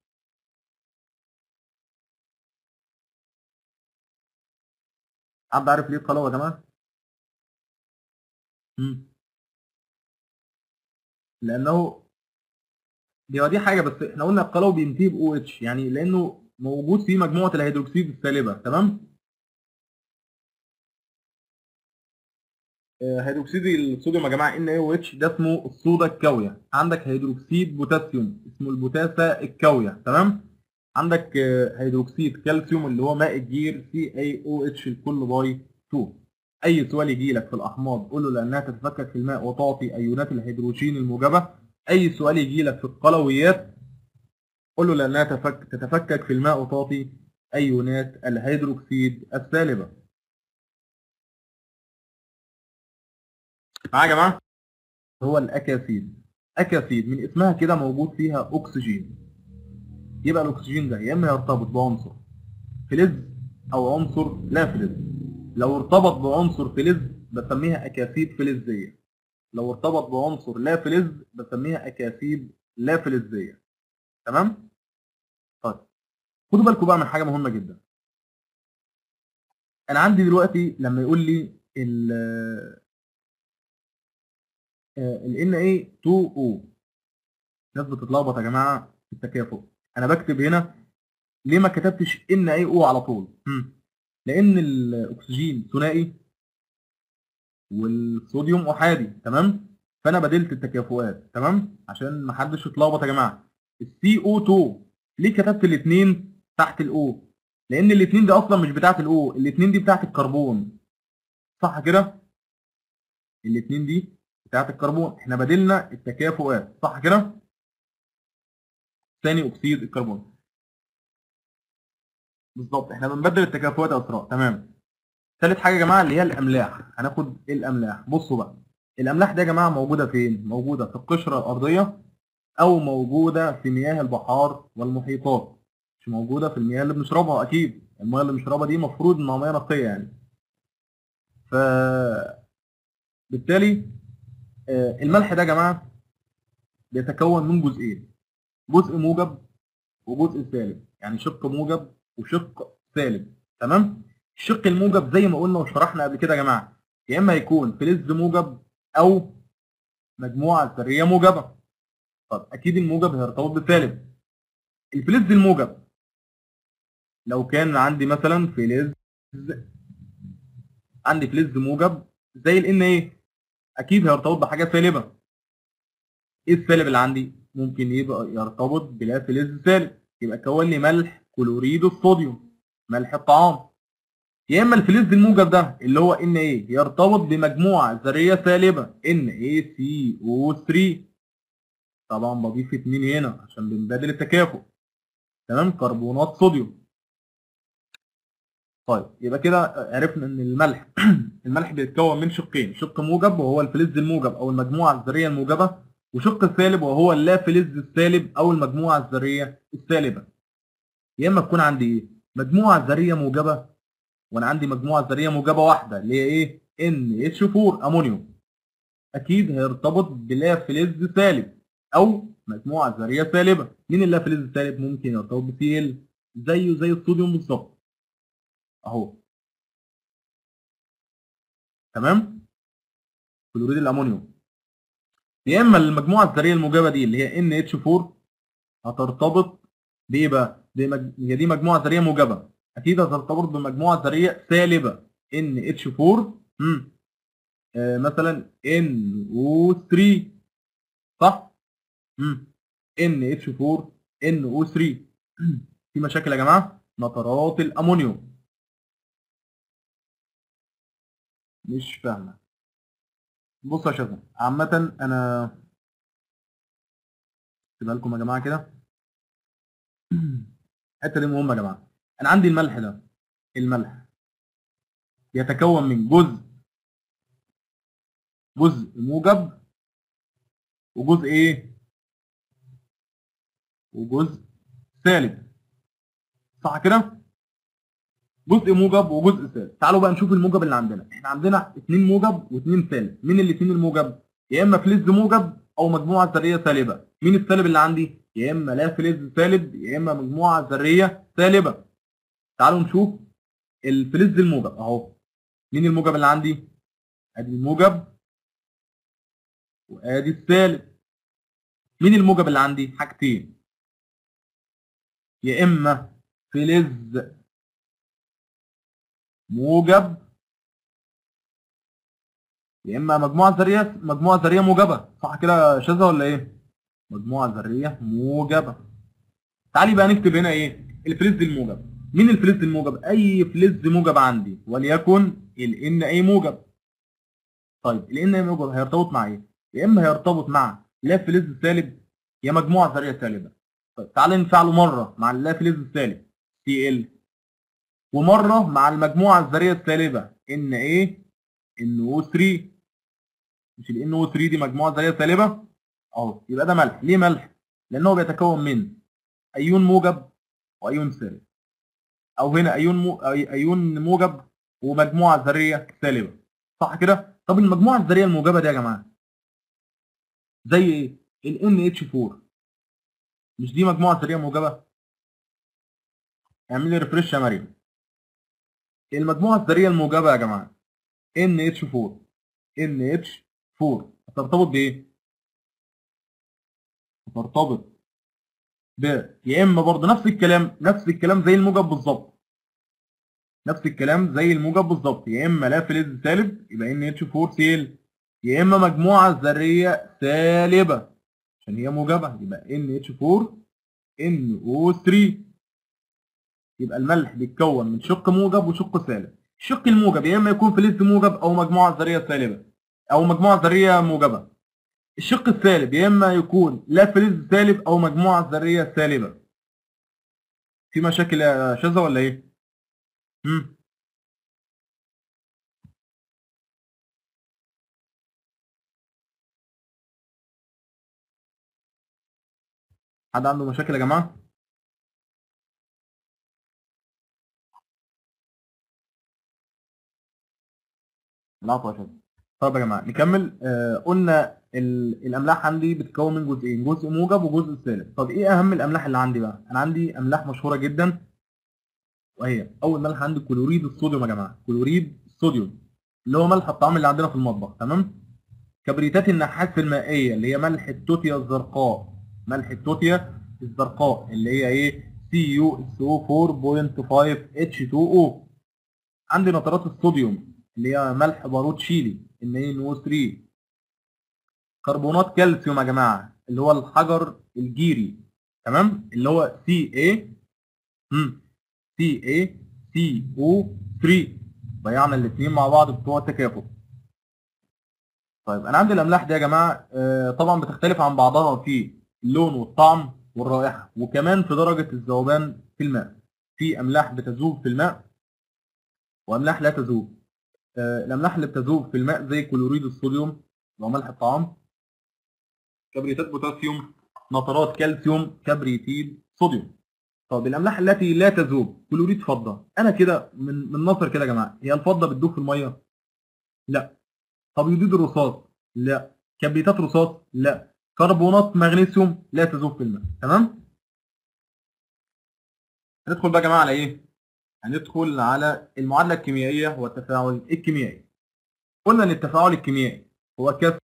حد عارف ليه قلوي يا جماعه مم. لانه دي دي حاجه بس احنا قلنا القلوي بينتهي ب OH يعني لانه موجود فيه مجموعه الهيدروكسيد السالبه تمام آه، هيدروكسيد الصوديوم يا جماعه NaOH ده اسمه الصودا الكاويه عندك هيدروكسيد بوتاسيوم اسمه البوتاسا الكاويه تمام عندك آه، هيدروكسيد كالسيوم اللي هو ماء الجير CaOH الكل باي 2 اي سؤال يجي لك في الاحماض قول له لانها تتفكك في الماء وتعطي ايونات الهيدروجين الموجبه اي سؤال يجي لك في القلويات قول له لانها تفك... تتفكك في الماء وتعطي ايونات الهيدروكسيد السالبه معايا يا جماعه هو الاكاسيد اكاسيد من اسمها كده موجود فيها اكسجين يبقى الاكسجين ده يا اما يرتبط بعنصر فلز او عنصر لا فلز لو ارتبط بعنصر فلز بسميها اكاسيد فلزيه لو ارتبط بعنصر لا فلز بسميها اكاسيد لا فلزيه تمام طيب خدوا بالكم بقى من حاجه مهمه جدا انا عندي دلوقتي لما يقول لي ال ال Na2O ناس بتتلخبط يا جماعه في التكافؤ انا بكتب هنا ليه ما كتبتش NaO على طول هم. لان الاكسجين ثنائي والصوديوم احادي تمام فانا بدلت التكافؤات تمام عشان ما حدش يتلخبط يا جماعه السي او 2 ليه كتبت الاثنين تحت الاو لان الاثنين دي اصلا مش بتاعه الاو الاثنين دي بتاعه الكربون صح كده الاثنين دي بتاعه الكربون احنا بدلنا التكافؤات صح كده ثاني اكسيد الكربون بالظبط احنا بنبدل التكافؤات يا اسراء تمام ثالث حاجه يا جماعه اللي هي الاملاح هناخد الاملاح بصوا بقى الاملاح دي يا جماعه موجوده فين موجوده في القشره الارضيه او موجوده في مياه البحار والمحيطات مش موجوده في المياه اللي بنشربها اكيد المياه اللي بنشربها دي مفروض انها مياه نقيه يعني ف بالتالي آه، الملح ده يا جماعه بيتكون من جزئين جزء موجب وجزء سالب يعني شق موجب وشق سالب تمام الشق الموجب زي ما قلنا وشرحنا قبل كده يا جماعه يا اما يكون فلز موجب او مجموعه ذريه موجبه طب اكيد الموجب هيرتبط بالسالب الفلز الموجب لو كان عندي مثلا فلز عندي فلز موجب زي ال ايه اكيد هيرتبط بحاجه سالبه ايه السالب اللي عندي ممكن يبقى يرتبط بلا فلز سالب يبقى كون لي ملح كلوريد الصوديوم ملح الطعام يا اما الفلز الموجب ده اللي هو ان ايه يرتبط بمجموعه ذريه سالبه ان اي سي او 3 طبعا بضيف اتنين هنا عشان بنبادل التكافؤ تمام كربونات صوديوم طيب يبقى كده عرفنا ان الملح الملح بيتكون من شقين شق موجب وهو الفلز الموجب او المجموعه الذريه الموجبه وشق سالب وهو اللا فلز السالب او المجموعه الذريه السالبه يا اما تكون عندي ايه مجموعه ذريه موجبه وانا عندي مجموعه ذريه موجبه واحده اللي هي ايه ان اتش 4 امونيوم اكيد هيرتبط بلا فلز سالب او مجموعه ذريه سالبه مين اللا فلز السالب ممكن يرتبط بسي ال زيه زي الصوديوم بالظبط اهو تمام كلوريد الامونيوم يا اما المجموعه الذريه الموجبه دي اللي هي ان اتش 4 هترتبط بايه بقى دي مج... هي دي مجموعه ذريه موجبه اكيد هترتبط بمجموعه ذريه سالبه ان اتش 4 امم آه مثلا ان او 3 صح امم ان اتش 4 ان او 3 في مشاكل يا جماعه نترات الامونيوم مش فاهمه بصوا يا شباب عامه انا اكتبها لكم يا جماعه كده الحته دي مهمه يا جماعه انا عندي الملح ده الملح يتكون من جزء جزء موجب وجزء ايه وجزء سالب صح كده جزء موجب وجزء سالب تعالوا بقى نشوف الموجب اللي عندنا احنا عندنا اتنين موجب واتنين سالب مين الاتنين الموجب يا اما فلز موجب او مجموعه ذريه سالبه مين السالب اللي عندي يا اما لا فلز سالب يا اما مجموعه ذريه سالبه تعالوا نشوف الفلز الموجب اهو مين الموجب اللي عندي ادي الموجب وادي السالب مين الموجب اللي عندي حاجتين يا اما فلز موجب يا اما مجموعه ذريه مجموعه ذريه موجبه صح كده يا شاذة ولا ايه مجموعه ذريه موجبه تعالي بقى نكتب هنا ايه الفلز الموجب مين الفلز الموجب اي فلز موجب عندي وليكن ال ان اي موجب طيب ال ان اي موجب هيرتبط مع ايه يا اما هيرتبط مع لا فلز سالب يا مجموعه ذريه سالبه طيب تعالى نفعله مره مع اللا فلز السالب سي ال ومره مع المجموعه الذريه السالبه ان ايه ان او 3 مش ال ان او 3 دي مجموعه ذريه سالبه اهو يبقى ده ملح ليه ملح لانه بيتكون من ايون موجب وايون سالب او هنا ايون مو... أي- ايون موجب ومجموعه ذريه سالبه صح كده طب المجموعه الذريه الموجبه دي يا جماعه زي ايه ال اتش 4 مش دي مجموعه ذريه موجبه اعمل لي ريفرش يا مريم المجموعه الذريه الموجبه يا جماعه ان اتش 4 ان اتش 4 هترتبط بايه هترتبط ب يا اما برضه نفس الكلام نفس الكلام زي الموجب بالظبط نفس الكلام زي الموجب بالظبط يا اما لا فلز سالب يبقى ان اتش 4 سيل يا اما مجموعه ذريه سالبه عشان هي موجبه يبقى ان اتش 4 ان او 3 يبقى الملح بيتكون من شق موجب وشق سالب الشق الموجب يا اما يكون فلز موجب او مجموعه ذريه سالبه او مجموعه ذريه موجبه الشق السالب يا اما يكون لا فلز سالب او مجموعه ذريه سالبه في مشاكل يا شاذة ولا ايه امم حد عنده مشاكل يا جماعه العفو يا شاذة طيب يا جماعه نكمل آه قلنا ال- الاملاح عندي بتتكون من جزئين جزء موجب وجزء سالب طب ايه اهم الاملاح اللي عندي بقى انا عندي املاح مشهوره جدا وهي اول ملح عندي كلوريد الصوديوم يا جماعه كلوريد الصوديوم اللي هو ملح الطعام اللي عندنا في المطبخ تمام كبريتات النحاس المائيه اللي هي ملح التوتيا الزرقاء ملح التوتيا الزرقاء اللي هي ايه سي يو اس او 4.5 اتش 2 او عندي نترات الصوديوم اللي هي ملح بارود شيلي ان اي او 3 كربونات كالسيوم يا جماعه اللي هو الحجر الجيري تمام اللي هو سي اي امم سي اي CO3 ضيعنا الاثنين مع بعض بتوع التكافؤ طيب انا عندي الاملاح دي يا جماعه آه، طبعا بتختلف عن بعضها في اللون والطعم والرائحه وكمان في درجه الذوبان في الماء في املاح بتذوب في الماء واملاح لا تذوب آه، الاملاح اللي بتذوب في الماء زي كلوريد الصوديوم وملح الطعام كبريتات بوتاسيوم نترات كالسيوم كبريتيد صوديوم طب الاملاح التي لا تذوب كلوريد فضه انا كده من من نظر كده يا جماعه هي الفضه بتدوب في الميه لا طب يوديد الرصاص لا كبريتات رصاص لا كربونات مغنيسيوم لا تذوب في الماء تمام هندخل بقى يا جماعه على ايه هندخل على المعادله الكيميائيه والتفاعل الكيميائي قلنا ان التفاعل الكيميائي هو كسر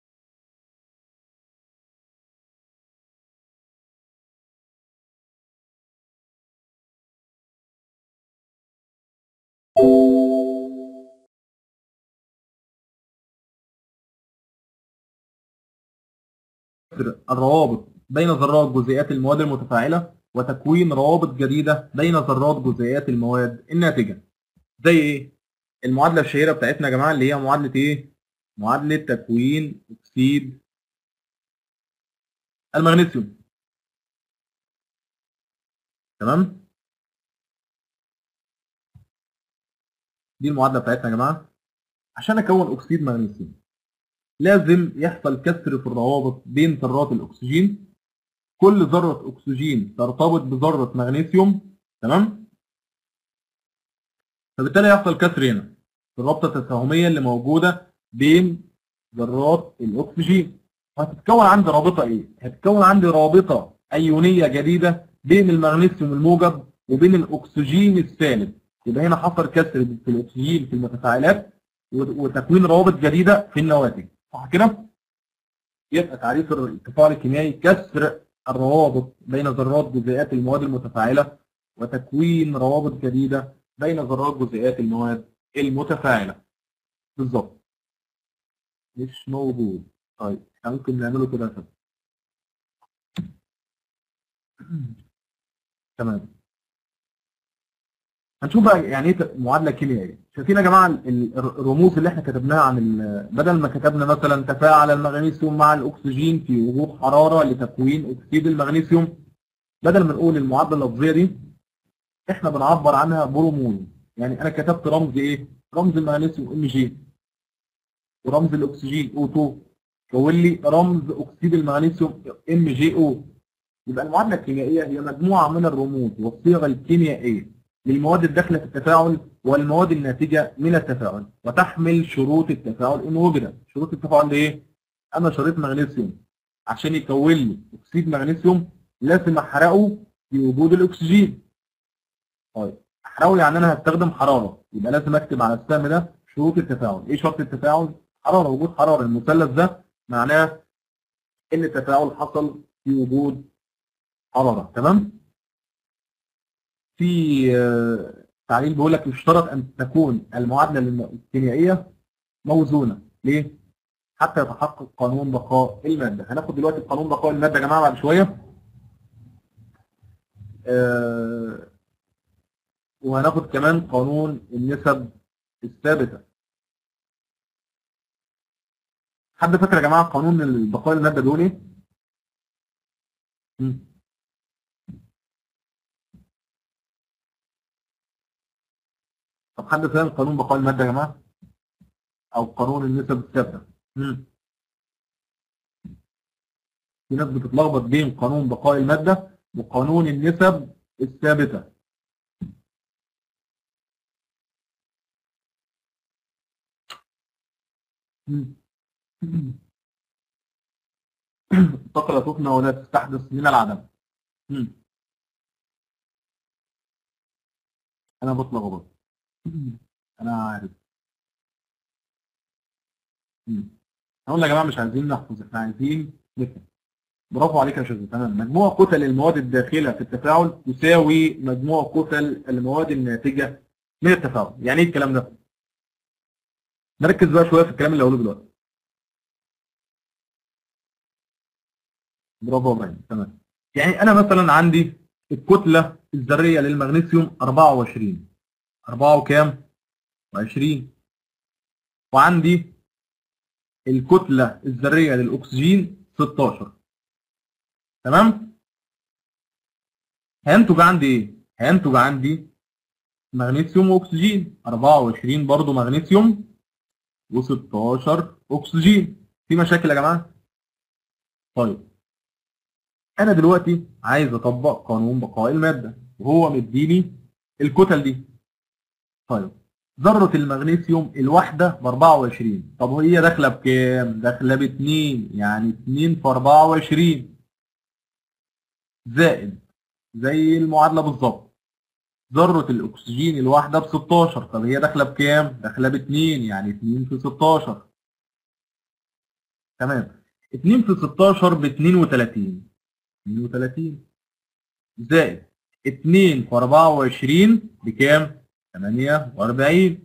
الروابط بين ذرات جزيئات المواد المتفاعلة وتكوين روابط جديدة بين ذرات جزيئات المواد الناتجة زي ايه؟ المعادلة الشهيرة بتاعتنا يا جماعة اللي هي معادلة ايه؟ معادلة تكوين أكسيد المغنيسيوم تمام؟ دي المعادلة بتاعتنا يا جماعة عشان أكون أكسيد مغنيسيوم لازم يحصل كسر في الروابط بين ذرات الأكسجين كل ذرة أكسجين ترتبط بذرة مغنيسيوم تمام؟ فبالتالي يحصل كسر هنا في الرابطة التساهمية اللي موجودة بين ذرات الأكسجين هتتكون عندي رابطة إيه؟ هتتكون عندي رابطة أيونية جديدة بين المغنيسيوم الموجب وبين الأكسجين السالب يبقى هنا حصل كسر في الأكسجين في المتفاعلات وتكوين روابط جديدة في النواتج صح كده؟ يبقى تعريف التفاعل الكيميائي كسر الروابط بين ذرات جزيئات المواد المتفاعلة وتكوين روابط جديدة بين ذرات جزيئات المواد المتفاعلة بالظبط مش موجود طيب احنا ممكن نعمله كده كده تمام هنشوف بقى يعني ايه معادله كيميائيه شايفين يا جماعه ال- الرموز اللي احنا كتبناها عن ال- بدل ما كتبنا مثلا تفاعل المغنيسيوم مع الاكسجين في وجود حراره لتكوين اكسيد المغنيسيوم بدل ما نقول المعادله اللفظيه دي احنا بنعبر عنها برموز يعني انا كتبت رمز ايه رمز المغنيسيوم ام جي ورمز الاكسجين او 2 كون لي رمز اكسيد المغنيسيوم ام جي او يبقى المعادله الكيميائيه هي مجموعه من الرموز والصيغ الكيميائيه للمواد الداخله في التفاعل والمواد الناتجه من التفاعل وتحمل شروط التفاعل ان وجدت شروط التفاعل دي ايه انا شريط مغنيسيوم عشان يكون لي اكسيد مغنيسيوم لازم احرقه في وجود الاكسجين طيب احرقه يعني انا هستخدم حراره يبقى لازم اكتب على السهم ده شروط التفاعل ايه شرط التفاعل حراره وجود حراره المثلث ده معناه ان التفاعل حصل في وجود حراره تمام في آه، تعليل بيقول لك يشترط ان تكون المعادله الكيميائيه موزونه ليه حتى يتحقق قانون بقاء الماده هناخد دلوقتي قانون بقاء الماده يا جماعه بعد شويه آه، وهناخد كمان قانون النسب الثابته حد فاكر يا جماعه قانون بقاء الماده دول ايه؟ مم. طب حد فاهم قانون بقاء المادة يا جماعة؟ أو قانون النسب الثابتة. مم. في ناس بتتلخبط بين قانون بقاء المادة وقانون النسب الثابتة. مم. الطاقة لا تفنى ولا تستحدث من العدم. مم. أنا بتلخبط. انا عارف مم. هقول يا جماعه مش عايزين نحفظ احنا عايزين نفهم برافو عليك يا شاذ تمام مجموع كتل المواد الداخله في التفاعل تساوي مجموع كتل المواد الناتجه من التفاعل يعني ايه الكلام ده نركز بقى شويه في الكلام اللي هقوله دلوقتي برافو يا ابراهيم تمام يعني انا مثلا عندي الكتله الذريه للمغنيسيوم 24 4 وكام؟ و20 وعندي الكتلة الذرية للأكسجين 16 تمام؟ هينتج عندي إيه؟ هينتج عندي مغنيسيوم وأكسجين 24 برضو مغنيسيوم و16 أكسجين في مشاكل يا جماعة؟ طيب أنا دلوقتي عايز أطبق قانون بقاء المادة وهو مديني الكتل دي طيب ذرة المغنيسيوم الواحدة ب 24 طب وهي داخلة بكام؟ داخلة ب 2 يعني 2 في 24 زائد زي المعادلة بالظبط ذرة الأكسجين الواحدة ب 16 طب هي داخلة بكام؟ داخلة ب 2 يعني 2 في 16 تمام 2 في 16 ب 32 32 زائد 2 في 24 بكام؟ 48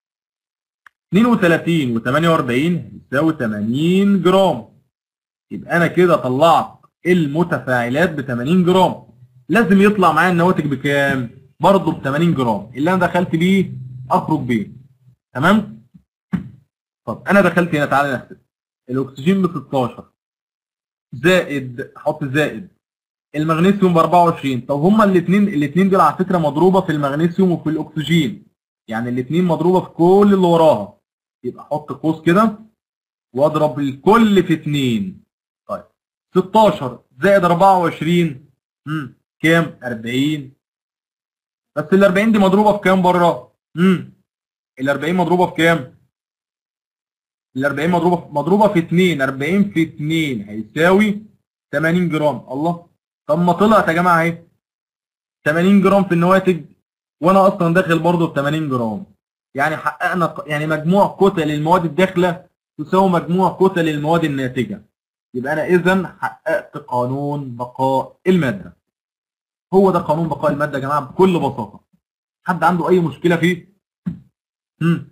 32 و 48 يساوي 80 جرام يبقى انا كده طلعت المتفاعلات ب 80 جرام لازم يطلع معايا النواتج بكام؟ برضه ب 80 جرام اللي انا دخلت بيه اخرج بيه تمام؟ طب انا دخلت هنا تعالى نحسب الاكسجين ب 16 زائد حط زائد المغنيسيوم ب 24 طب هما الاثنين الاثنين دول على فكره مضروبه في المغنيسيوم وفي الاكسجين يعني الاثنين مضروبه في كل اللي وراها يبقى احط قوس كده واضرب الكل في 2 طيب 16 زائد 24 امم كام 40 بس ال 40 دي مضروبه في كام بره امم ال 40 مضروبه في كام ال 40 مضروبه مضروبه في 2 40 في 2 هيساوي 80 جرام الله طب ما طلعت يا جماعه اهي 80 جرام في النواتج وانا اصلا داخل برضه ب 80 جرام يعني حققنا ق- يعني مجموع كتل المواد الداخله تساوي مجموع كتل المواد الناتجه يبقى انا اذا حققت قانون بقاء الماده هو ده قانون بقاء الماده يا جماعه بكل بساطه حد عنده اي مشكله فيه امم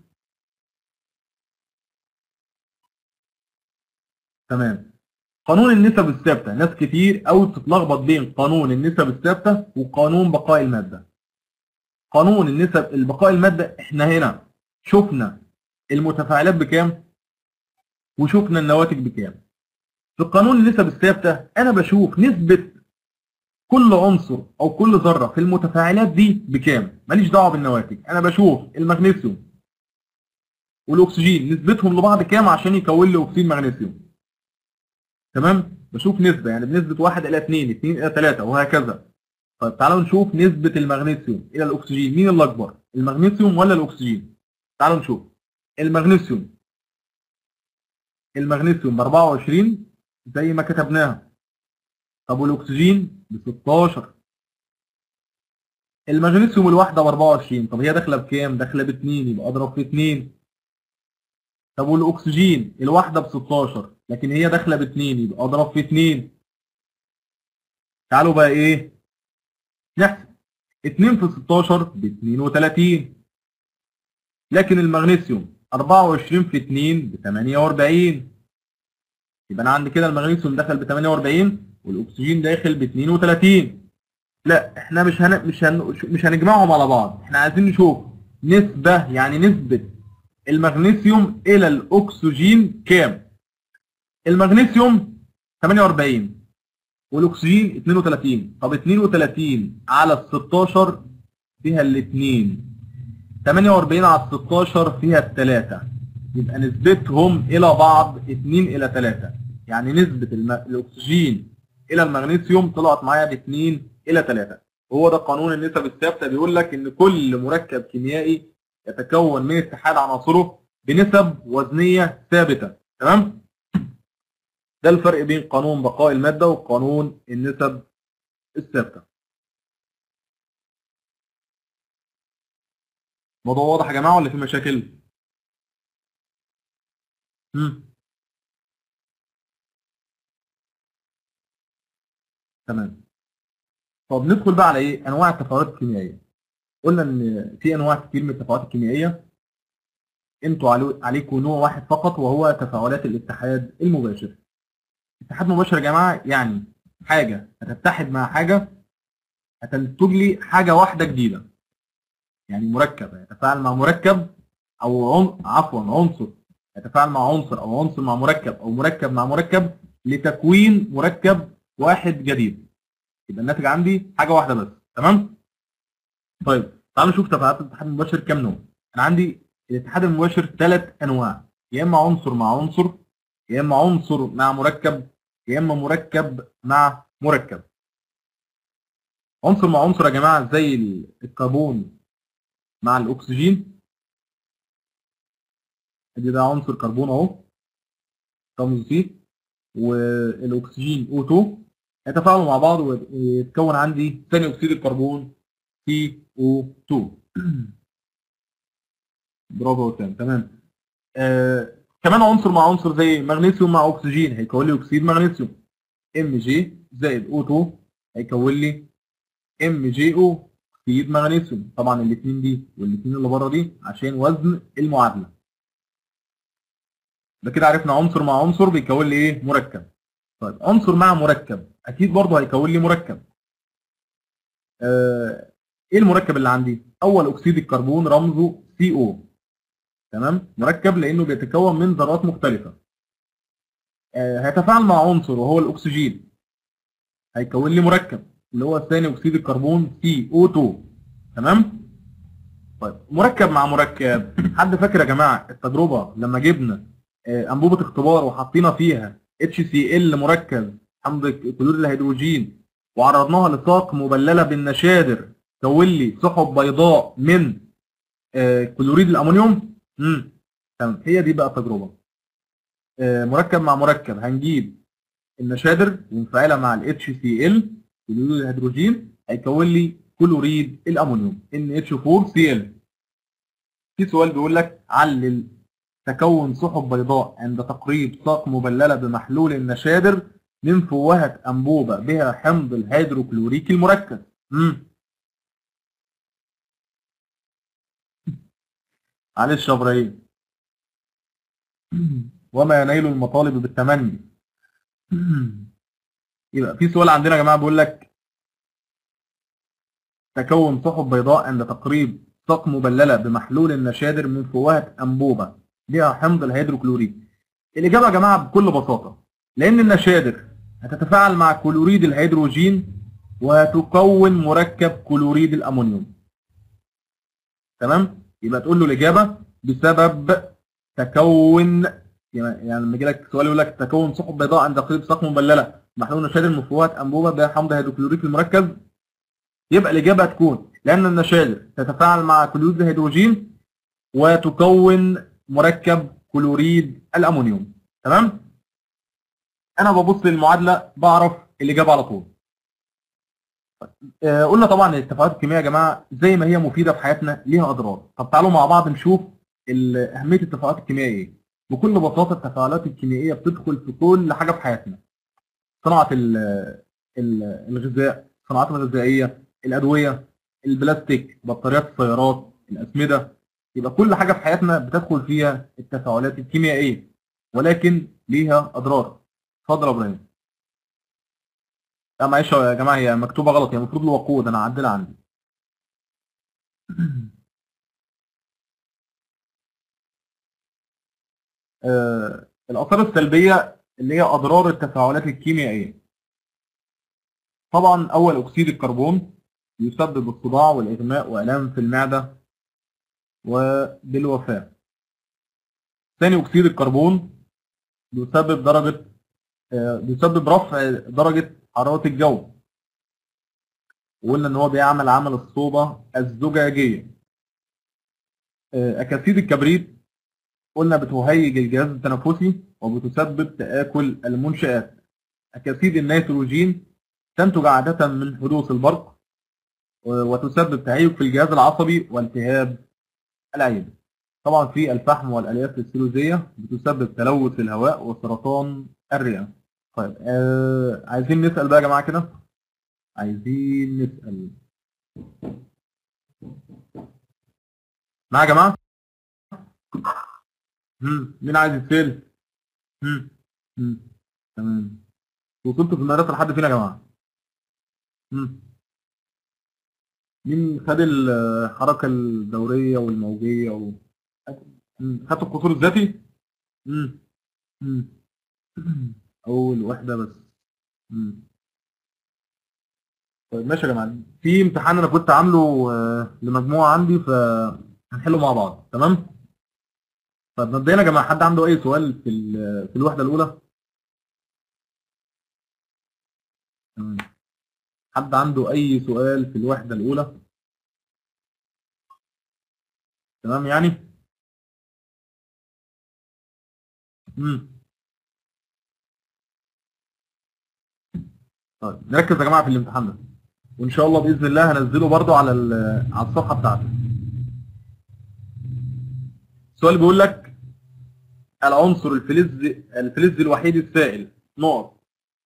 تمام قانون النسب الثابته ناس كتير قوي بتتلخبط بين قانون النسب الثابته وقانون بقاء الماده قانون النسب البقاء الماده احنا هنا شفنا المتفاعلات بكام وشفنا النواتج بكام في قانون النسب الثابته انا بشوف نسبه كل عنصر او كل ذره في المتفاعلات دي بكام ماليش دعوه بالنواتج انا بشوف المغنيسيوم والاكسجين نسبتهم لبعض كام عشان يكون لي اكسيد مغنيسيوم تمام بشوف نسبه يعني بنسبه 1 الى 2 2 الى 3 وهكذا طيب تعالوا نشوف نسبه المغنيسيوم الى الاكسجين مين اللي اكبر المغنيسيوم ولا الاكسجين تعالوا نشوف المغنيسيوم المغنيسيوم ب 24 زي ما كتبناها طب والاكسجين ب 16 المغنيسيوم الواحده ب 24 طب هي داخله بكام داخله ب 2 يبقى اضرب في 2 طب والاكسجين الواحده ب 16 لكن هي داخله ب 2 يبقى اضرب في 2 تعالوا بقى ايه نحسب 2 في 16 ب 32 لكن المغنيسيوم 24 في 2 ب 48 يبقى انا عندي كده المغنيسيوم دخل ب 48 والاكسجين داخل ب 32 لا احنا مش هن... مش هن... مش هنجمعهم على بعض احنا عايزين نشوف نسبة يعني نسبة المغنيسيوم الى الاكسجين كام المغنيسيوم 48 والاكسجين 32 طب 32 على ال 16 فيها الاثنين 48 على ال 16 فيها الثلاثة يبقى نسبتهم الى بعض 2 الى 3 يعني نسبة الم... الاكسجين الى المغنيسيوم طلعت معايا ب 2 الى 3 وهو ده قانون النسب الثابته بيقول لك ان كل مركب كيميائي يتكون من اتحاد عناصره بنسب وزنيه ثابته تمام ده الفرق بين قانون بقاء الماده وقانون النسب الثابته الموضوع واضح يا جماعه ولا في مشاكل مم. تمام طب ندخل بقى على ايه انواع التفاعلات الكيميائيه قلنا ان في انواع كتير من التفاعلات الكيميائيه انتوا علو- عليكم نوع واحد فقط وهو تفاعلات الاتحاد المباشر اتحاد مباشر يا جماعه يعني حاجه هتتحد مع حاجه هتنتج لي حاجه واحده جديده يعني مركب يتفاعل مع مركب او عن... عفوا عنصر يتفاعل مع عنصر او عنصر مع مركب او مركب مع مركب لتكوين مركب واحد جديد يبقى الناتج عندي حاجه واحده بس تمام طيب تعالوا نشوف تفاعلات الاتحاد المباشر كام نوع انا عندي الاتحاد المباشر ثلاث انواع يا اما عنصر مع عنصر يا اما عنصر مع مركب يا اما مركب مع مركب عنصر مع عنصر يا جماعه زي الكربون مع الاكسجين ادي ده عنصر كربون اهو رمز سي والاكسجين O2 يتفاعلوا مع بعض ويتكون عندي ثاني اكسيد الكربون CO2 برافو تمام تمام آه كمان عنصر مع عنصر زي مغنيسيوم مع اكسجين هيكون لي اكسيد مغنيسيوم ام جي زائد O2 هيكون لي ام جي او اكسيد مغنيسيوم طبعا الاثنين دي والاثنين اللي بره دي عشان وزن المعادله ده كده عرفنا عنصر مع عنصر بيكون لي ايه مركب طيب عنصر مع مركب اكيد برضه هيكون لي مركب آه ايه المركب اللي عندي اول اكسيد الكربون رمزه سي او تمام مركب لانه بيتكون من ذرات مختلفه آه هيتفاعل مع عنصر وهو الاكسجين هيكون لي مركب اللي هو ثاني اكسيد الكربون سي او 2 تمام طيب مركب مع مركب حد فاكر يا جماعه التجربه لما جبنا آه انبوبه اختبار وحطينا فيها اتش سي ال مركب حمض كلور الهيدروجين وعرضناها لساق مبلله بالنشادر كون لي سحب بيضاء من آه كلوريد الامونيوم امم تمام هي دي بقى التجربه آه مركب مع مركب هنجيب النشادر ونفعلها مع ال HCl كلوريد الهيدروجين هيكون لي كلوريد الامونيوم NH4Cl في سؤال بيقول لك علل تكون سحب بيضاء عند تقريب ساق مبلله بمحلول النشادر من فوهة أنبوبة بها حمض الهيدروكلوريكي المركز امم معلش يا ابراهيم وما ينيل المطالب بالتمني يبقى في سؤال عندنا يا جماعه بيقول لك تكون سحب بيضاء عند تقريب ساق مبلله بمحلول النشادر من فوهة انبوبه بها حمض الهيدروكلوريك الاجابه يا جماعه بكل بساطه لان النشادر هتتفاعل مع كلوريد الهيدروجين وهتكون مركب كلوريد الامونيوم تمام يبقى تقول له الاجابه بسبب تكون يعني لما يجي لك سؤال يقول لك تكون سحب بيضاء عند تقريب ساق مبلله محلول نشادر مفوهات انبوبه بحمض هيدروكلوريك المركز يبقى الاجابه هتكون لان النشادر تتفاعل مع كلوريد الهيدروجين وتكون مركب كلوريد الامونيوم تمام انا ببص للمعادله بعرف الاجابه على طول آه، قلنا طبعا التفاعلات الكيميائيه يا جماعه زي ما هي مفيده في حياتنا ليها اضرار طب تعالوا مع بعض نشوف ال- اهميه التفاعلات الكيميائيه ايه بكل بساطه التفاعلات الكيميائيه بتدخل في كل حاجه في حياتنا صناعه ال- ال- الغذاء الصناعات الغذائيه الادويه البلاستيك بطاريات السيارات الاسمده يبقى كل حاجه في حياتنا بتدخل فيها التفاعلات الكيميائيه ولكن ليها اضرار اتفضل يا ابراهيم لا معلش يا جماعه هي مكتوبه غلط هي المفروض الوقود انا هعدلها عندي آه، الاثار السلبيه اللي هي اضرار التفاعلات الكيميائيه طبعا اول اكسيد الكربون يسبب الصداع والاغماء والام في المعده وبالوفاه ثاني اكسيد الكربون بيسبب درجه آه، بيسبب رفع درجه حراره الجو وقلنا ان هو بيعمل عمل الصوبه الزجاجيه آه، اكاسيد الكبريت قلنا بتهيج الجهاز التنفسي وبتسبب تآكل المنشآت أكاسيد النيتروجين تنتج عادة من حدوث البرق و- وتسبب تهيج في الجهاز العصبي والتهاب العين طبعا في الفحم والالياف السلوزيه بتسبب تلوث الهواء وسرطان الرئه طيب آه عايزين نسال بقى يا جماعه كده عايزين نسال معايا يا جماعه مم. مين عايز يتسال مم. مم. تمام وصلتوا في المدرسه لحد فين يا جماعه مم. مين خد الحركة الدورية والموجية و... مم. خدت القصور الذاتي؟ مم. مم. أول واحدة بس مم. طيب ماشي يا جماعة في امتحان أنا كنت عامله آه، لمجموعة عندي فهنحله مع بعض تمام؟ طب مبدئيا يا جماعة حد عنده أي سؤال في ال- في الوحدة الأولى؟ تمام حد عنده أي سؤال في الوحدة الأولى؟ تمام يعني؟ امم طيب نركز يا جماعة في الامتحان ده وإن شاء الله بإذن الله هنزله برضو على ال- على الصفحة بتاعتي السؤال بيقول لك العنصر الفلزي الفلزي الوحيد السائل نقط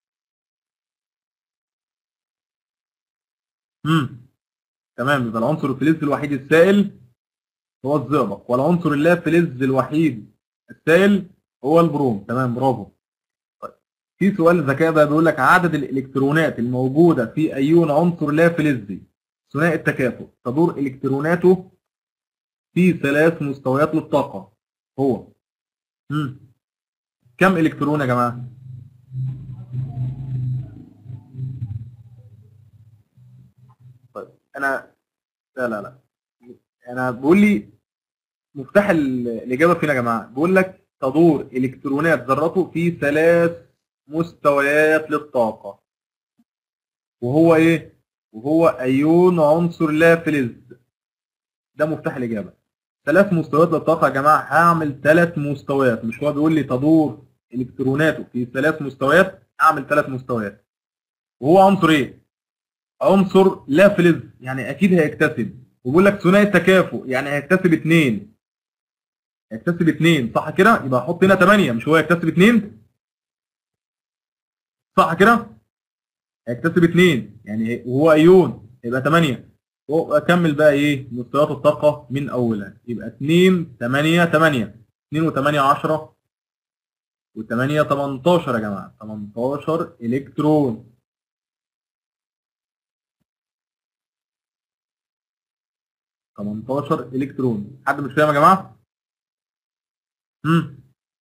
امم تمام يبقى العنصر الفلزي الوحيد السائل هو الزئبق والعنصر اللا فلز الوحيد السائل هو البروم تمام برافو طيب في سؤال ذكاء بقى بيقول لك عدد الالكترونات الموجوده في ايون عنصر لا فلزي ثنائي التكافؤ تدور الكتروناته في ثلاث مستويات للطاقه هو امم كم الكترون يا جماعه طيب انا لا لا لا انا بقول لي مفتاح ال- الاجابه فين يا جماعه بقول لك تدور الكترونات ذراته في ثلاث مستويات للطاقه وهو ايه وهو ايون عنصر لا فلز ده مفتاح الاجابه ثلاث مستويات للطاقه يا جماعه هعمل ثلاث مستويات مش هو بيقول لي تدور الكتروناته في ثلاث مستويات اعمل ثلاث مستويات وهو عنصر ايه عنصر لا فلز يعني اكيد هيكتسب وبيقول لك ثنائي التكافؤ يعني هيكتسب اثنين هيكتسب اثنين صح كده يبقى احط هنا 8 مش هو هيكتسب اثنين صح كده هيكتسب اثنين يعني وهو ايون يبقى 8 واكمل بقى ايه مستويات الطاقه من اولها يبقى 2 8 8 2 و8 10 و8 18 يا جماعه 18 الكترون ، 18 الكترون حد مش فاهم يا جماعه امم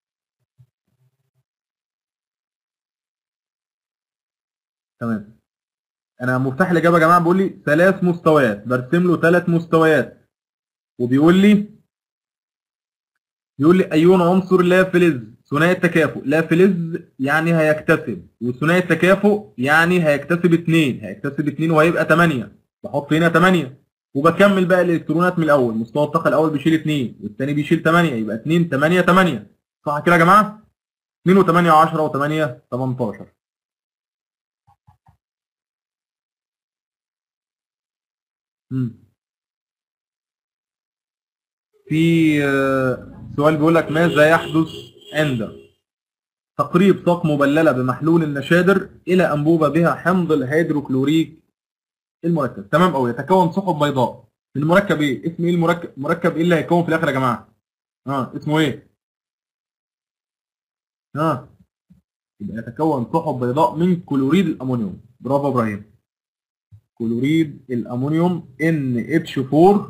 تمام انا مفتاح الاجابه يا جماعه بيقول لي ثلاث مستويات برسم له ثلاث مستويات وبيقول لي بيقول لي ايون عنصر لا فلز ثنائي التكافؤ لا فلز يعني هيكتسب وثنائي التكافؤ يعني هيكتسب 2 هيكتسب 2 وهيبقى 8 بحط هنا 8 وبكمل بقى الالكترونات من الاول مستوى الطاقه الاول بيشيل 2 والثاني بيشيل 8 يبقى 2 8 8 صح كده يا جماعه 2 و8 10 و8 18 امم في آه، سؤال بيقول لك ماذا يحدث عند تقريب طاق مبلله بمحلول النشادر الى انبوبه بها حمض الهيدروكلوريك المركب تمام قوي يتكون سحب بيضاء المركب ايه اسم ايه المركب مركب ايه اللي هيكون في الاخر يا جماعه اه اسمه ايه اه يبقى يتكون سحب بيضاء من كلوريد الامونيوم برافو ابراهيم كلوريد الامونيوم NH4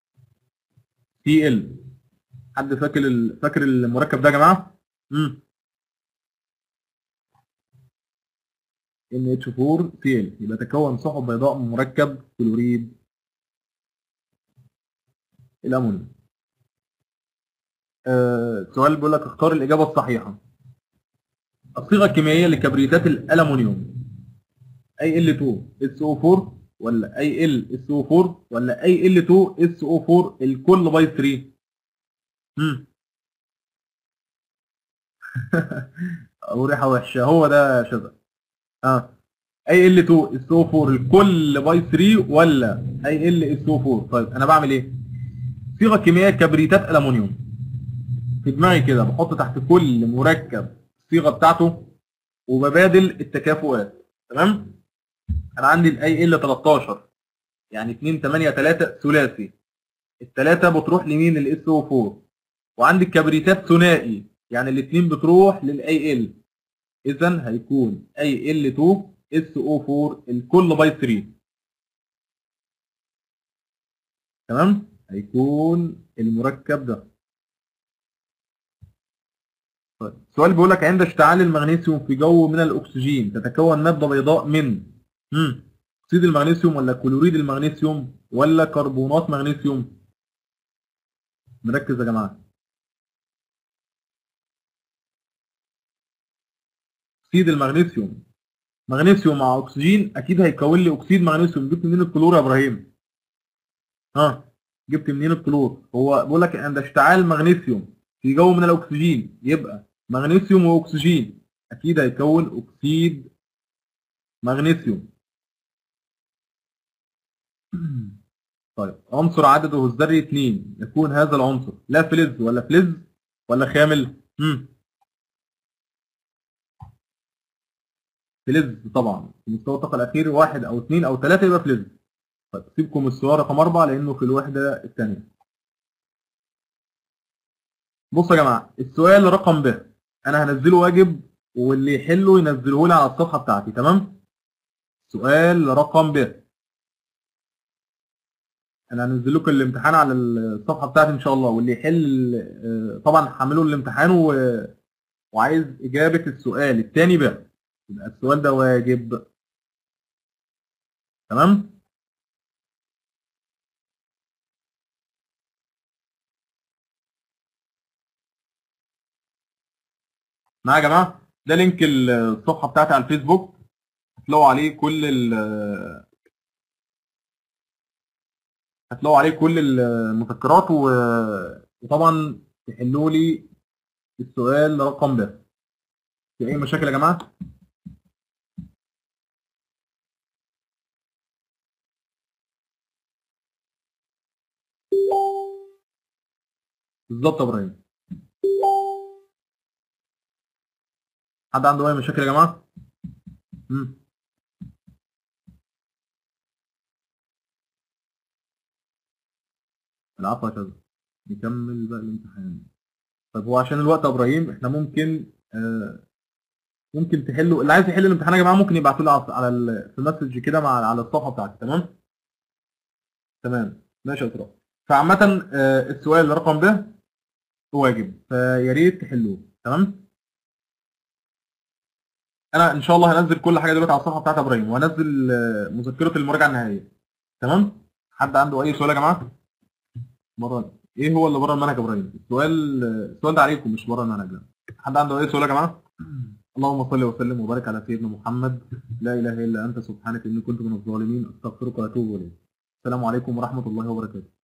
Cl حد فاكر ال... فاكر المركب ده يا جماعه امم NH4Cl يبقى تكون سحب بيضاء من مركب كلوريد الأمونيوم. آه سؤال بيقول لك اختار الإجابة الصحيحة. الصيغة الكيميائية لكبريتات الألمنيوم AL2SO4 ولا AlSO4 ولا AL2SO4 الكل باي 3 امم أو ريحة وحشة هو ده شذا اه اي ال 2 اس او 4 الكل باي 3 ولا اي ال اس او 4 طيب انا بعمل ايه صيغه كيميائيه كبريتات الومنيوم في دماغي كده بحط تحت كل مركب الصيغه بتاعته وببادل التكافؤات تمام انا عندي الاي ال 13 يعني 2 8 3 ثلاثي الثلاثه بتروح لمين للاس او 4 وعندي الكبريتات ثنائي يعني الاثنين بتروح للاي ال اذا هيكون اي ال 2 اس او 4 الكل باي 3 تمام هيكون المركب ده طيب السؤال بيقول لك عند اشتعال المغنيسيوم في جو من الاكسجين تتكون ماده بيضاء من مم. اكسيد المغنيسيوم ولا كلوريد المغنيسيوم ولا كربونات مغنيسيوم نركز يا جماعه اكسيد المغنيسيوم مغنيسيوم مع اكسجين اكيد هيكون لي اكسيد مغنيسيوم جبت منين الكلور يا ابراهيم ها جبت منين الكلور هو بيقول لك عند اشتعال مغنيسيوم في جو من الاكسجين يبقى مغنيسيوم واكسجين اكيد هيكون اكسيد مغنيسيوم طيب عنصر عدده الذري 2 يكون هذا العنصر لا فلز ولا فلز ولا خامل مم. فلز طبعا في مستوى الطاقه الاخير واحد او اثنين او ثلاثه يبقى فلز طيب سيبكم السؤال رقم اربعه لانه في الوحده الثانيه بصوا يا جماعه السؤال رقم ب انا هنزله واجب واللي يحله ينزله لي على الصفحه بتاعتي تمام سؤال رقم ب انا هنزل لكم الامتحان على الصفحه بتاعتي ان شاء الله واللي يحل آه، طبعا حملوا الامتحان و... وعايز اجابه السؤال الثاني ب يبقى السؤال ده واجب تمام معايا يا جماعه ده لينك الصفحه بتاعتي على الفيسبوك هتلاقوا عليه كل ال هتلاقوا عليه كل المذكرات و- وطبعا تحلوا لي السؤال رقم ده في اي مشاكل يا جماعه بالظبط يا ابراهيم حد عنده اي مشاكل يا جماعه مم. العفو يا شباب نكمل بقى الامتحان طيب هو عشان الوقت يا ابراهيم احنا ممكن آه ممكن تحلوا اللي عايز يحل الامتحان يا جماعه ممكن يبعتوا لي على على ال- في المسج كده مع على الصفحه بتاعتي تمام تمام ماشي يا ترى فعامه آه السؤال رقم ب واجب فيا ريت تحلوه تمام انا ان شاء الله هنزل كل حاجه دلوقتي على الصفحه بتاعت ابراهيم وهنزل آه، مذكره المراجعه النهائيه تمام حد عنده اي سؤال يا جماعه بره ايه هو اللي بره المنهج يا ابراهيم السؤال السؤال ده عليكم مش بره المنهج لا حد عنده اي سؤال يا جماعه اللهم صل وسلم وبارك على سيدنا محمد لا اله الا انت سبحانك اني كنت من الظالمين استغفرك واتوب اليك السلام عليكم ورحمه الله وبركاته